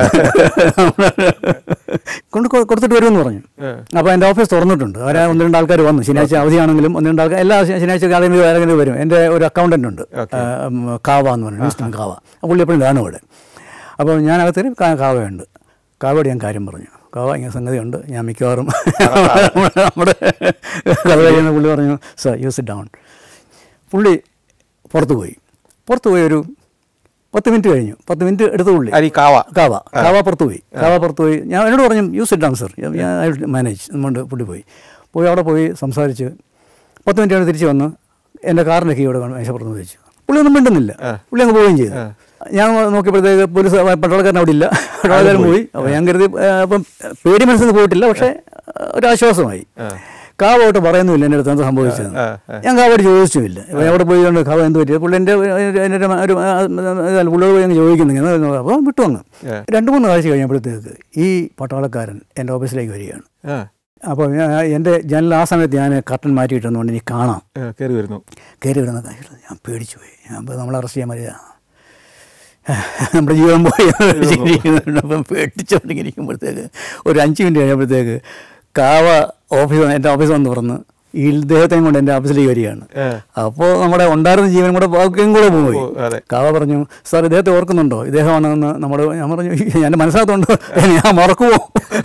കൊണ്ട് കൊ- കൊടുത്തിട്ട് വരുമെന്ന് പറഞ്ഞു അപ്പോൾ എൻ്റെ ഓഫീസ് തുറന്നിട്ടുണ്ട് അവരെ ഒന്ന് രണ്ട് ആൾക്കാർ വന്നു ശനിയാഴ്ച അവധിയാണെങ്കിലും ഒന്ന് രണ്ട് ആൾക്കാർ എല്ലാ ശ- ശനിയാഴ്ച ആരെങ്കിലും ആരെങ്കിലും വരും എൻ്റെ ഒരു അക്കൗണ്ടൻ്റ് ഉണ്ട് ആ, ഉം, കാവ എന്ന് പറഞ്ഞു ന്യൂസ്റ്റൺ കാവ ആ പുള്ളി എപ്പോഴും കാണും ഇവിടെ അപ്പോൾ ഞാൻ അകത്തിന് കാ- കാവയുണ്ട് കാവയോട് ഞാൻ കാര്യം പറഞ്ഞു കാവ ഇങ്ങനെ സംഗതിയുണ്ട് ഞാൻ മിക്കവാറും നമ്മുടെ കഥ കഴിയുന്ന പുള്ളി പറഞ്ഞു സർ യൂസ് ഇറ്റ് ഡൗൺ പുള്ളി പുറത്ത് പോയി പുറത്ത് പോയി ഒരു പത്ത് മിനിറ്റ് കഴിഞ്ഞു പത്ത് മിനിറ്റ് എടുത്ത പുള്ളി അരി കാവ കാവ കാവ പുറത്ത് പോയി കാവ പുറത്ത് പോയി ഞാൻ എന്നോട് പറഞ്ഞു യൂസ് ഇറ്റ് ഡൗൺ സർ ഞാൻ മാനേജ് എന്നുകൊണ്ട് പുള്ളി പോയി പോയി അവിടെ പോയി സംസാരിച്ച് പത്ത് മിനിറ്റ് കഴിഞ്ഞ് തിരിച്ച് വന്ന് എൻ്റെ കാറിൻ്റെ കീ ഇവിടെ മേശപ്പുറത്ത് വെച്ചു പുള്ളി ഒന്നും മിണ്ടുന്നില്ല പുള്ളി അങ്ങ് പോവുകയും ചെയ്തു ഞാൻ നോക്കിയപ്പോഴത്തേക്ക് പോലീസ് പട്ടാളക്കാരൻ അവിടെ ഇല്ല പട്ടാളക്കാരൻ പോയി അപ്പോൾ ഞാൻ കരുതി ആ, അപ്പം പേടി മനസ്സിൽ നിന്ന് പോയിട്ടില്ല പക്ഷേ ആ, ഒരു ആശ്വാസമായി കാവോട്ട് പറയുന്നുമില്ല എൻ്റെ അടുത്ത് എന്താ സംഭവിച്ചത് ആ, ആ. ഞാൻ കാവോട്ട് ചോദിച്ചുമില്ല ഇപ്പൊ എവിടെ പോയി കൊണ്ട് കാവ എന്ത് പറ്റി പുള്ളി എൻ്റെ എൻ്റെ ഒരു ഒരു ഇതല്ല, പുള്ളിയോട് പോയി അങ്ങ് ചോദിക്കുന്നു അപ്പോൾ വിട്ടു അങ്ങ് ആ. രണ്ട് മൂന്ന് ആഴ്ച കഴിഞ്ഞപ്പോഴത്തേക്ക് ഈ പട്ടാളക്കാരൻ എൻ്റെ ഓഫീസിലേക്ക് വരികയാണ് ആ അപ്പോൾ ഞാൻ എൻ്റെ ജനൽ ആ സമയത്ത് ഞാൻ കർട്ടൻ മാറ്റിയിട്ടെന്നുകൊണ്ട് എനിക്ക് കാണാം ആ, കയറി വരുന്നു കയറി വരുന്ന കാര്യം ഞാൻ പേടിച്ചു പോയി ഞാൻ അപ്പോൾ നമ്മൾ അറസ്റ്റ് ചെയ്യാൻ മതിയാ നമ്മുടെ ജീവൻ പോയി ഇരിക്കുന്നുണ്ട് അപ്പം പേടിച്ചോണ്ടിങ്ങനെ ഇരിക്കുമ്പോഴത്തേക്ക് ഒരു അഞ്ച് മിനിറ്റ് കഴിയുമ്പോഴത്തേക്ക് കാവ ഓഫീസ് എൻ്റെ ഓഫീസ് വന്ന് തുറന്ന് ഈ ഇദ്ദേഹത്തെയും കൊണ്ട് എൻ്റെ ഓഫീസിലേക്ക് വരികയാണ് ആ. അപ്പോൾ നമ്മുടെ ഉണ്ടായിരുന്ന ജീവൻ കൂടെ ബാക്കിയും കൂടെ പോയി ഓ, അതെ കാവ പറഞ്ഞു സാർ ഇദ്ദേഹത്തെ ഓർക്കുന്നുണ്ടോ ഇദ്ദേഹമാണെന്ന് നമ്മുടെ ഞാൻ പറഞ്ഞു എൻ്റെ മനസ്സിനകത്തുണ്ട് ഞാൻ മറക്കുമോ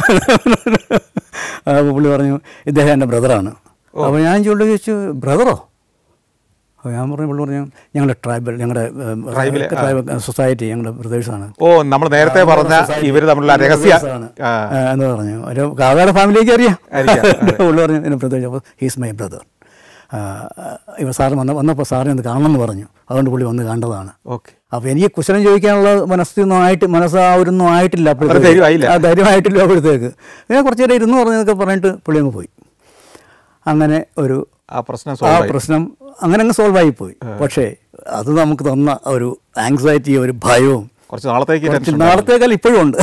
അപ്പോൾ പുള്ളി പറഞ്ഞു ഇദ്ദേഹം എൻ്റെ ബ്രദറാണ് അപ്പോൾ ഞാൻ ചോദിച്ചു ചോദിച്ചു ബ്രദറോ അപ്പോൾ ഞാൻ പറഞ്ഞു പുള്ളി പറഞ്ഞു ഞങ്ങളുടെ ട്രൈബൽ ഞങ്ങളുടെ ട്രൈബിലെ, ആ. ട്രൈബൽ സൊസൈറ്റി ഞങ്ങളുടെ ബ്രദേഴ്സാണ് ഓ നമ്മൾ നേരത്തെ പറഞ്ഞ ഇവര് തമ്മിലുള്ള രഹസ്യ ആ, എന്ന് പറഞ്ഞു ഒരു കാവയുടെ ഫാമിലിക്ക് അറിയാം അറിയാം, അതെ. പുള്ളി പറഞ്ഞു എൻ്റെ ബ്രദർ അപ്പോൾ ഹീസ് മൈ ബ്രദർ ഇവ സാറ് വന്ന വന്നപ്പോൾ സാറിനെ ഒന്ന് കാണണമെന്ന് പറഞ്ഞു അതുകൊണ്ട് പുള്ളി വന്ന് കണ്ടതാണ് ഓക്കെ അപ്പോൾ എനിക്ക് കുശലം ചോദിക്കാനുള്ള മനസ്സൊന്നും ആയിട്ട് മനസ്സാവരൊന്നും ആയിട്ടില്ല അപ്പോഴത്തേക്ക്. ധൈര്യമായില്ല. ആ, ധൈര്യമായിട്ടില്ല അപ്പോഴത്തേക്ക് പിന്നെ കുറച്ച് നേരം ഇരുന്ന് പറഞ്ഞതൊക്കെ പറഞ്ഞിട്ട് പുള്ളി അങ്ങ് പോയി അങ്ങനെ ഒരു ആ പ്രശ്നം ആ സോൾവ് ആയി പ്രശ്നം അങ്ങനെ അങ്ങ് സോൾവ് ആയി പോയി പക്ഷേ അത് നമുക്ക് തന്ന ഒരു ആങ്സൈറ്റി ഒരു ഭയവും കുറച്ച് നാളത്തേക്ക് കുറച്ച് ടെൻഷൻ നാളത്തേക്കാൾ ഇപ്പോഴും ഉണ്ട്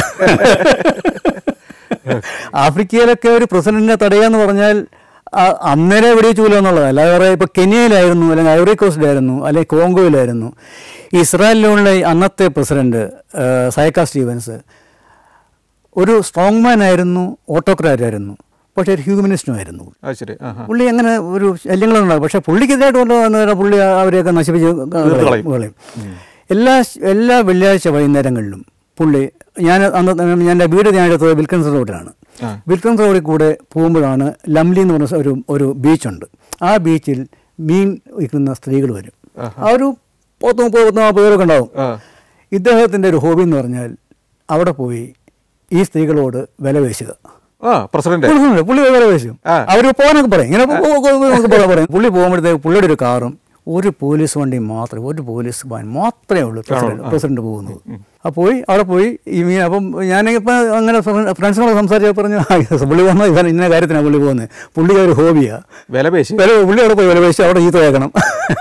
ആഫ്രിക്കയിലൊക്കെ ഒരു പ്രസിഡന്റിനെ തടയാന്ന് പറഞ്ഞാൽ ആ- അന്നേരം വെടിവെച്ചു എന്നുള്ളത് അല്ലാതെ വേറെ ഇപ്പോൾ കെനിയയിലായിരുന്നു അല്ലെങ്കിൽ ഐവറി കോസ്റ്റിലായിരുന്നു അല്ലെങ്കിൽ കോങ്കോയിലായിരുന്നു ഇസ്രായേലിലുള്ള ഈ അന്നത്തെ പ്രസിഡന്റ് ആ, സൈക്ക സ്റ്റീവൻസ് ഒരു സ്ട്രോങ് മാൻ ആയിരുന്നു ഓട്ടോക്രാറ്റ് ആയിരുന്നു പക്ഷേ ഒരു ഹ്യൂമനിസ്റ്റും ആയിരുന്നു അത് ശരി ആ ആ. പുള്ളി അങ്ങനെ ഒരു ശല്യങ്ങളുണ്ടാകും പക്ഷേ പുള്ളിക്കെതിരായിട്ട് കൊണ്ടുവന്ന പുള്ളി അവരെയൊക്കെ നശിപ്പിച്ച് കളയും. കളയും എല്ലാ എല്ലാ വെള്ളിയാഴ്ച വൈകുന്നേരങ്ങളിലും പുള്ളി ഞാൻ അന്ന് ഞാൻ എൻ്റെ വീട് ഞാൻ എടുത്തത് വിൽക്കൻസ് റോഡിലാണ് ആ. വിൽക്കൻസ് റോഡിൽ കൂടെ പോകുമ്പോഴാണ് ലംലി എന്ന് പറഞ്ഞ ഒരു ഒരു ബീച്ചുണ്ട് ആ ബീച്ചിൽ മീൻ വിൽക്കുന്ന സ്ത്രീകൾ വരും ആ ഒരു പത്ത് മുപ്പത് പത്ത് നാൽപ്പത് പേരൊക്കെ ഉണ്ടാവും ആ. ഇദ്ദേഹത്തിൻ്റെ ഒരു ഹോബി എന്ന് പറഞ്ഞാൽ അവിടെ പോയി ഈ സ്ത്രീകളോട് വില പേശുക ആ പ്രസിഡന്റ് പുള്ളി പുള്ളി വില പേശും ആ. അവർ പോകാനൊക്കെ പറയും ഇങ്ങനെ പോ- പോ- പോ- എന്നൊക്കെ പറ- പറയും പുള്ളി പോകുമ്പോഴത്തേക്ക് പുള്ളിയുടെ ഒരു കാറും ഒരു പോലീസ് വണ്ടി മാത്രമേ ഒരു പോലീസ് വാൻ മാത്രമേ ഉള്ളൂ പ്രസിഡന്റ് പ്രസിഡന്റ് പോകുന്നത് അപ്പോൾ പോയി അവിടെ പോയി ഈ മീൻ അപ്പം ഞാനിപ്പോൾ അങ്ങനെ ഫ്രണ്ട്സിനോട് സംസാരിച്ചപ്പോൾ പറഞ്ഞു "ആ, പുള്ളി പോകുന്നത് ഇവൻ ഇന്ന കാര്യത്തിനാണ് പുള്ളി പോകുന്നത് പുള്ളിക്ക് ഒരു ഹോബിയാണ് വില പേശി വില പുള്ളി അവിടെ പോയി വില പേശി അവിടെ ചീത്ത കേൾക്കണം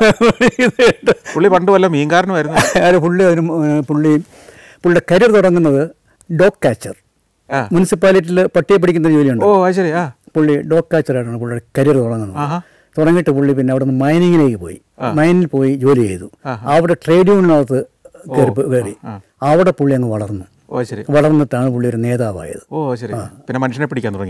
പുള്ളി പണ്ട് വല്ല മീൻകാരനുമായിരുന്നു ആര് പുള്ളി ഒരു ഏഹ്, പുള്ളി പുള്ളിയുടെ കരിയർ തുടങ്ങുന്നത് ഡോഗ് കാച്ചർ ആ മുനിസിപ്പാലിറ്റിയിൽ പട്ടിയെ പിടിക്കുന്ന ജോലിയുണ്ട് ഓ അത് ശരി ആ പുള്ളി ഡോഗ് കാച്ചറായിട്ടാണ് പുള്ളിയുടെ കരിയർ തുടങ്ങുന്നത് ആഹാ തുടങ്ങിയിട്ട് പുള്ളി പിന്നെ അവിടെ നിന്ന് മൈനിങ്ങിലേക്ക് പോയി മൈനിൽ പോയി ജോലി ചെയ്തു അവിടെ ട്രേഡ് യൂണിയനകത്ത് കയറി കയറി അവിടെ പുള്ളി അങ്ങ് വളർന്നു ഓ ശരി വളർന്നിട്ടാണ് പുള്ളി ഒരു നേതാവായത് ഓ ശരി പിന്നെ മനുഷ്യനെ പിടിക്കാൻ തുടങ്ങി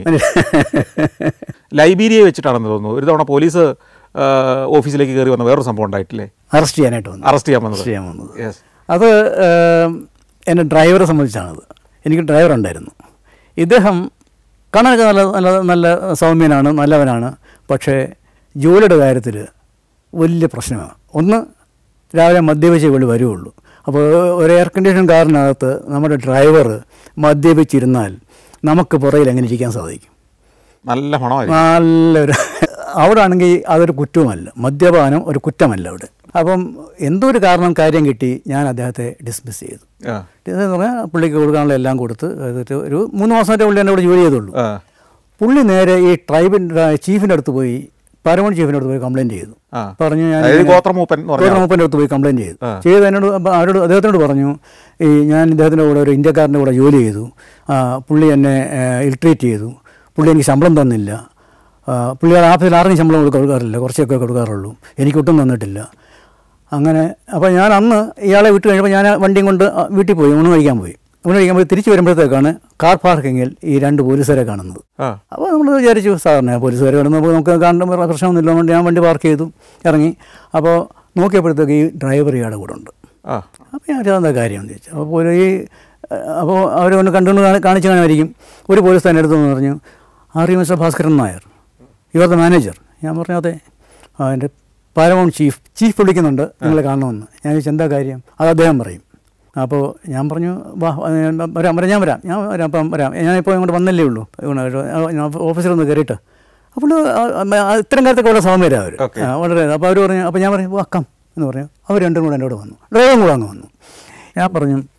ലൈബീരിയ വെച്ചിട്ടാണെന്ന് തോന്നുന്നു ഒരു തവണ പോലീസ് ആ, ഓഫീസിലേക്ക് കയറി വന്ന വേറൊരു സംഭവം ഉണ്ടായിട്ടില്ലേ അറസ്റ്റ് ചെയ്യാനായിട്ട് വന്നു അറസ്റ്റ് ചെയ്യാൻ വന്നത് അറസ്റ്റ് ചെയ്യാൻ വന്നത് യെസ് അത് ഏം, എൻ്റെ ഡ്രൈവറെ സംബന്ധിച്ചാണത് എനിക്ക് ഡ്രൈവർ ഉണ്ടായിരുന്നു ഇദ്ദേഹം കാണാനൊക്കെ നല്ല നല്ല നല്ല സൗമ്യനാണ് നല്ലവനാണ് പക്ഷേ ജോലിയുടെ കാര്യത്തിൽ വലിയ പ്രശ്നമാണ് ഒന്ന് രാവിലെ മദ്യപിച്ചേ പുള്ളി വരുള്ളൂ അപ്പോൾ ഒരു എയർ കണ്ടീഷൻ കാറിനകത്ത് നമ്മുടെ ഡ്രൈവർ മദ്യപിച്ചിരുന്നാൽ നമുക്ക് പുറകിൽ എങ്ങനെ ഇരിക്കാൻ സാധിക്കും നല്ല മണമായിരുന്നു നല്ലൊരു അവിടെ ആണെങ്കിൽ അതൊരു കുറ്റവുമല്ല മദ്യപാനം ഒരു കുറ്റമല്ല അവിടെ അപ്പം എന്തോ ഒരു കാരണം കാര്യം കിട്ടി ഞാൻ അദ്ദേഹത്തെ ഡിസ്മിസ് ചെയ്തു ആ എന്ന് പറഞ്ഞാൽ പുള്ളിക്ക് കൊടുക്കാനുള്ള എല്ലാം കൊടുത്ത് എന്നിട്ട് ഒരു മൂന്ന് മാസമായിട്ട് പുള്ളി എന്നെ ഇവിടെ ജോലി ചെയ്തുള്ളൂ ആ പുള്ളി നേരെ ഈ ട്രൈബിൻ്റെ ചീഫിൻ്റെ അടുത്ത് പോയി പരമൺ ചീഫിൻ്റെ അടുത്ത് പോയി കംപ്ലയിൻറ്റ് ചെയ്തു ആ പറഞ്ഞു ഞാൻ അതായത് ഇങ്ങനെ- ഗോത്രമൂപ്പൻ എന്ന് പറഞ്ഞാൽ മൂപ്പൻ്റെ അടുത്ത് പോയി കംപ്ലയിൻറ്റ് ചെയ്തു ആ. ചെയ്ത് എന്നോട് അപ്പോൾ അവരോട് അദ്ദേഹത്തിനോട് പറഞ്ഞു ഈ ഞാൻ ഇദ്ദേഹത്തിൻ്റെ കൂടെ ഒരു ഇന്ത്യക്കാരൻ്റെ കൂടെ ജോലി ചെയ്തു ആ, പുള്ളി എന്നെ ഇൽട്രീറ്റ് ചെയ്തു പുള്ളി എനിക്ക് ശമ്പളം തന്നില്ല ആ, പുള്ളിയുടെ ആഫീസിൽ ആർക്കും ശമ്പളം കൊടുക്ക- കൊടുക്കാറില്ല കുറച്ചൊക്കെ കൊടുക്കാറുള്ളൂ എനിക്കൊട്ടും തന്നിട്ടില്ല അങ്ങനെ അപ്പോൾ ഞാൻ അന്ന് ഇയാളെ വിട്ട് കഴിഞ്ഞപ്പോൾ ഞാൻ ആ വണ്ടിയും കൊണ്ട് ആ വീട്ടിൽ പോയി ഊണ് കഴിക്കാൻ പോയി ഊണ് കഴിക്കാൻ പോയി തിരിച്ച് വരുമ്പോഴത്തേക്കാണ് കാർ പാർക്കിങ്ങിൽ ഈ രണ്ട് പോലീസുകാരെ കാണുന്നത് ആ അപ്പോൾ നമ്മൾ വിചാരിച്ചു സാറിനെ പോലീസുകാർ കിടന്നപ്പോൾ നമുക്ക് കാണുന്ന പ്രശ്നമൊന്നുമില്ല അതുകൊണ്ട് ഞാൻ വണ്ടി പാർക്ക് ചെയ്തു ഇറങ്ങി അപ്പോൾ നോക്കിയപ്പോഴത്തേക്ക് ഈ ഡ്രൈവർ ഇയാളുടെ കൂടെ ഉണ്ട് ആ അപ്പോൾ ഞാൻ എന്താ കാര്യം എന്ന് ചോദിച്ചു അപ്പോൾ പോലും ഈ അപ്പോൾ അവർ കൊണ്ട് കണ്ടുകൊണ്ട് കാണി- കാണിച്ചു കാണുമായിരിക്കും ഒരു പോലീസ് തന്നെ എടുത്തു എന്ന് പറഞ്ഞു are you mister Bhaskaran Nair your the manager ഞാൻ പറഞ്ഞു അതെ ആ എൻ്റെ പാരമൗണ്ട് ചീഫ് ചീഫ് വിളിക്കുന്നുണ്ട് നിങ്ങളെ കാണണമെന്ന് ഞാൻ ചോദിച്ചു എന്താ കാര്യം അത് അദ്ദേഹം പറയും അപ്പോൾ ഞാൻ പറഞ്ഞു വാ ആ, ഞാൻ വരാം വരാം ഞാൻ വരാം ഞാൻ വരാം അപ്പം വരാം ഞാനിപ്പോൾ ഇങ്ങോട്ട് വന്നല്ലേ ഉള്ളൂ ഇങ്ങോട്ട് ഞാൻ ഓഫീസിൽ ഒന്ന് കയറിയിട്ട് അപ്പോൾ ഇത്തരം കാര്യത്തൊക്കെ വളരെ സൗമ്യരാണ് അവർ Okay. വളരെ അപ്പോൾ അവർ പറഞ്ഞു അപ്പോൾ ഞാൻ പറഞ്ഞു വാ കം എന്ന് പറഞ്ഞു അവർ രണ്ടും കൂടെ എൻ്റെ കൂടെ വന്നു ഡ്രൈവറും കൂടെ അങ്ങ് വന്നു ഞാൻ പറഞ്ഞു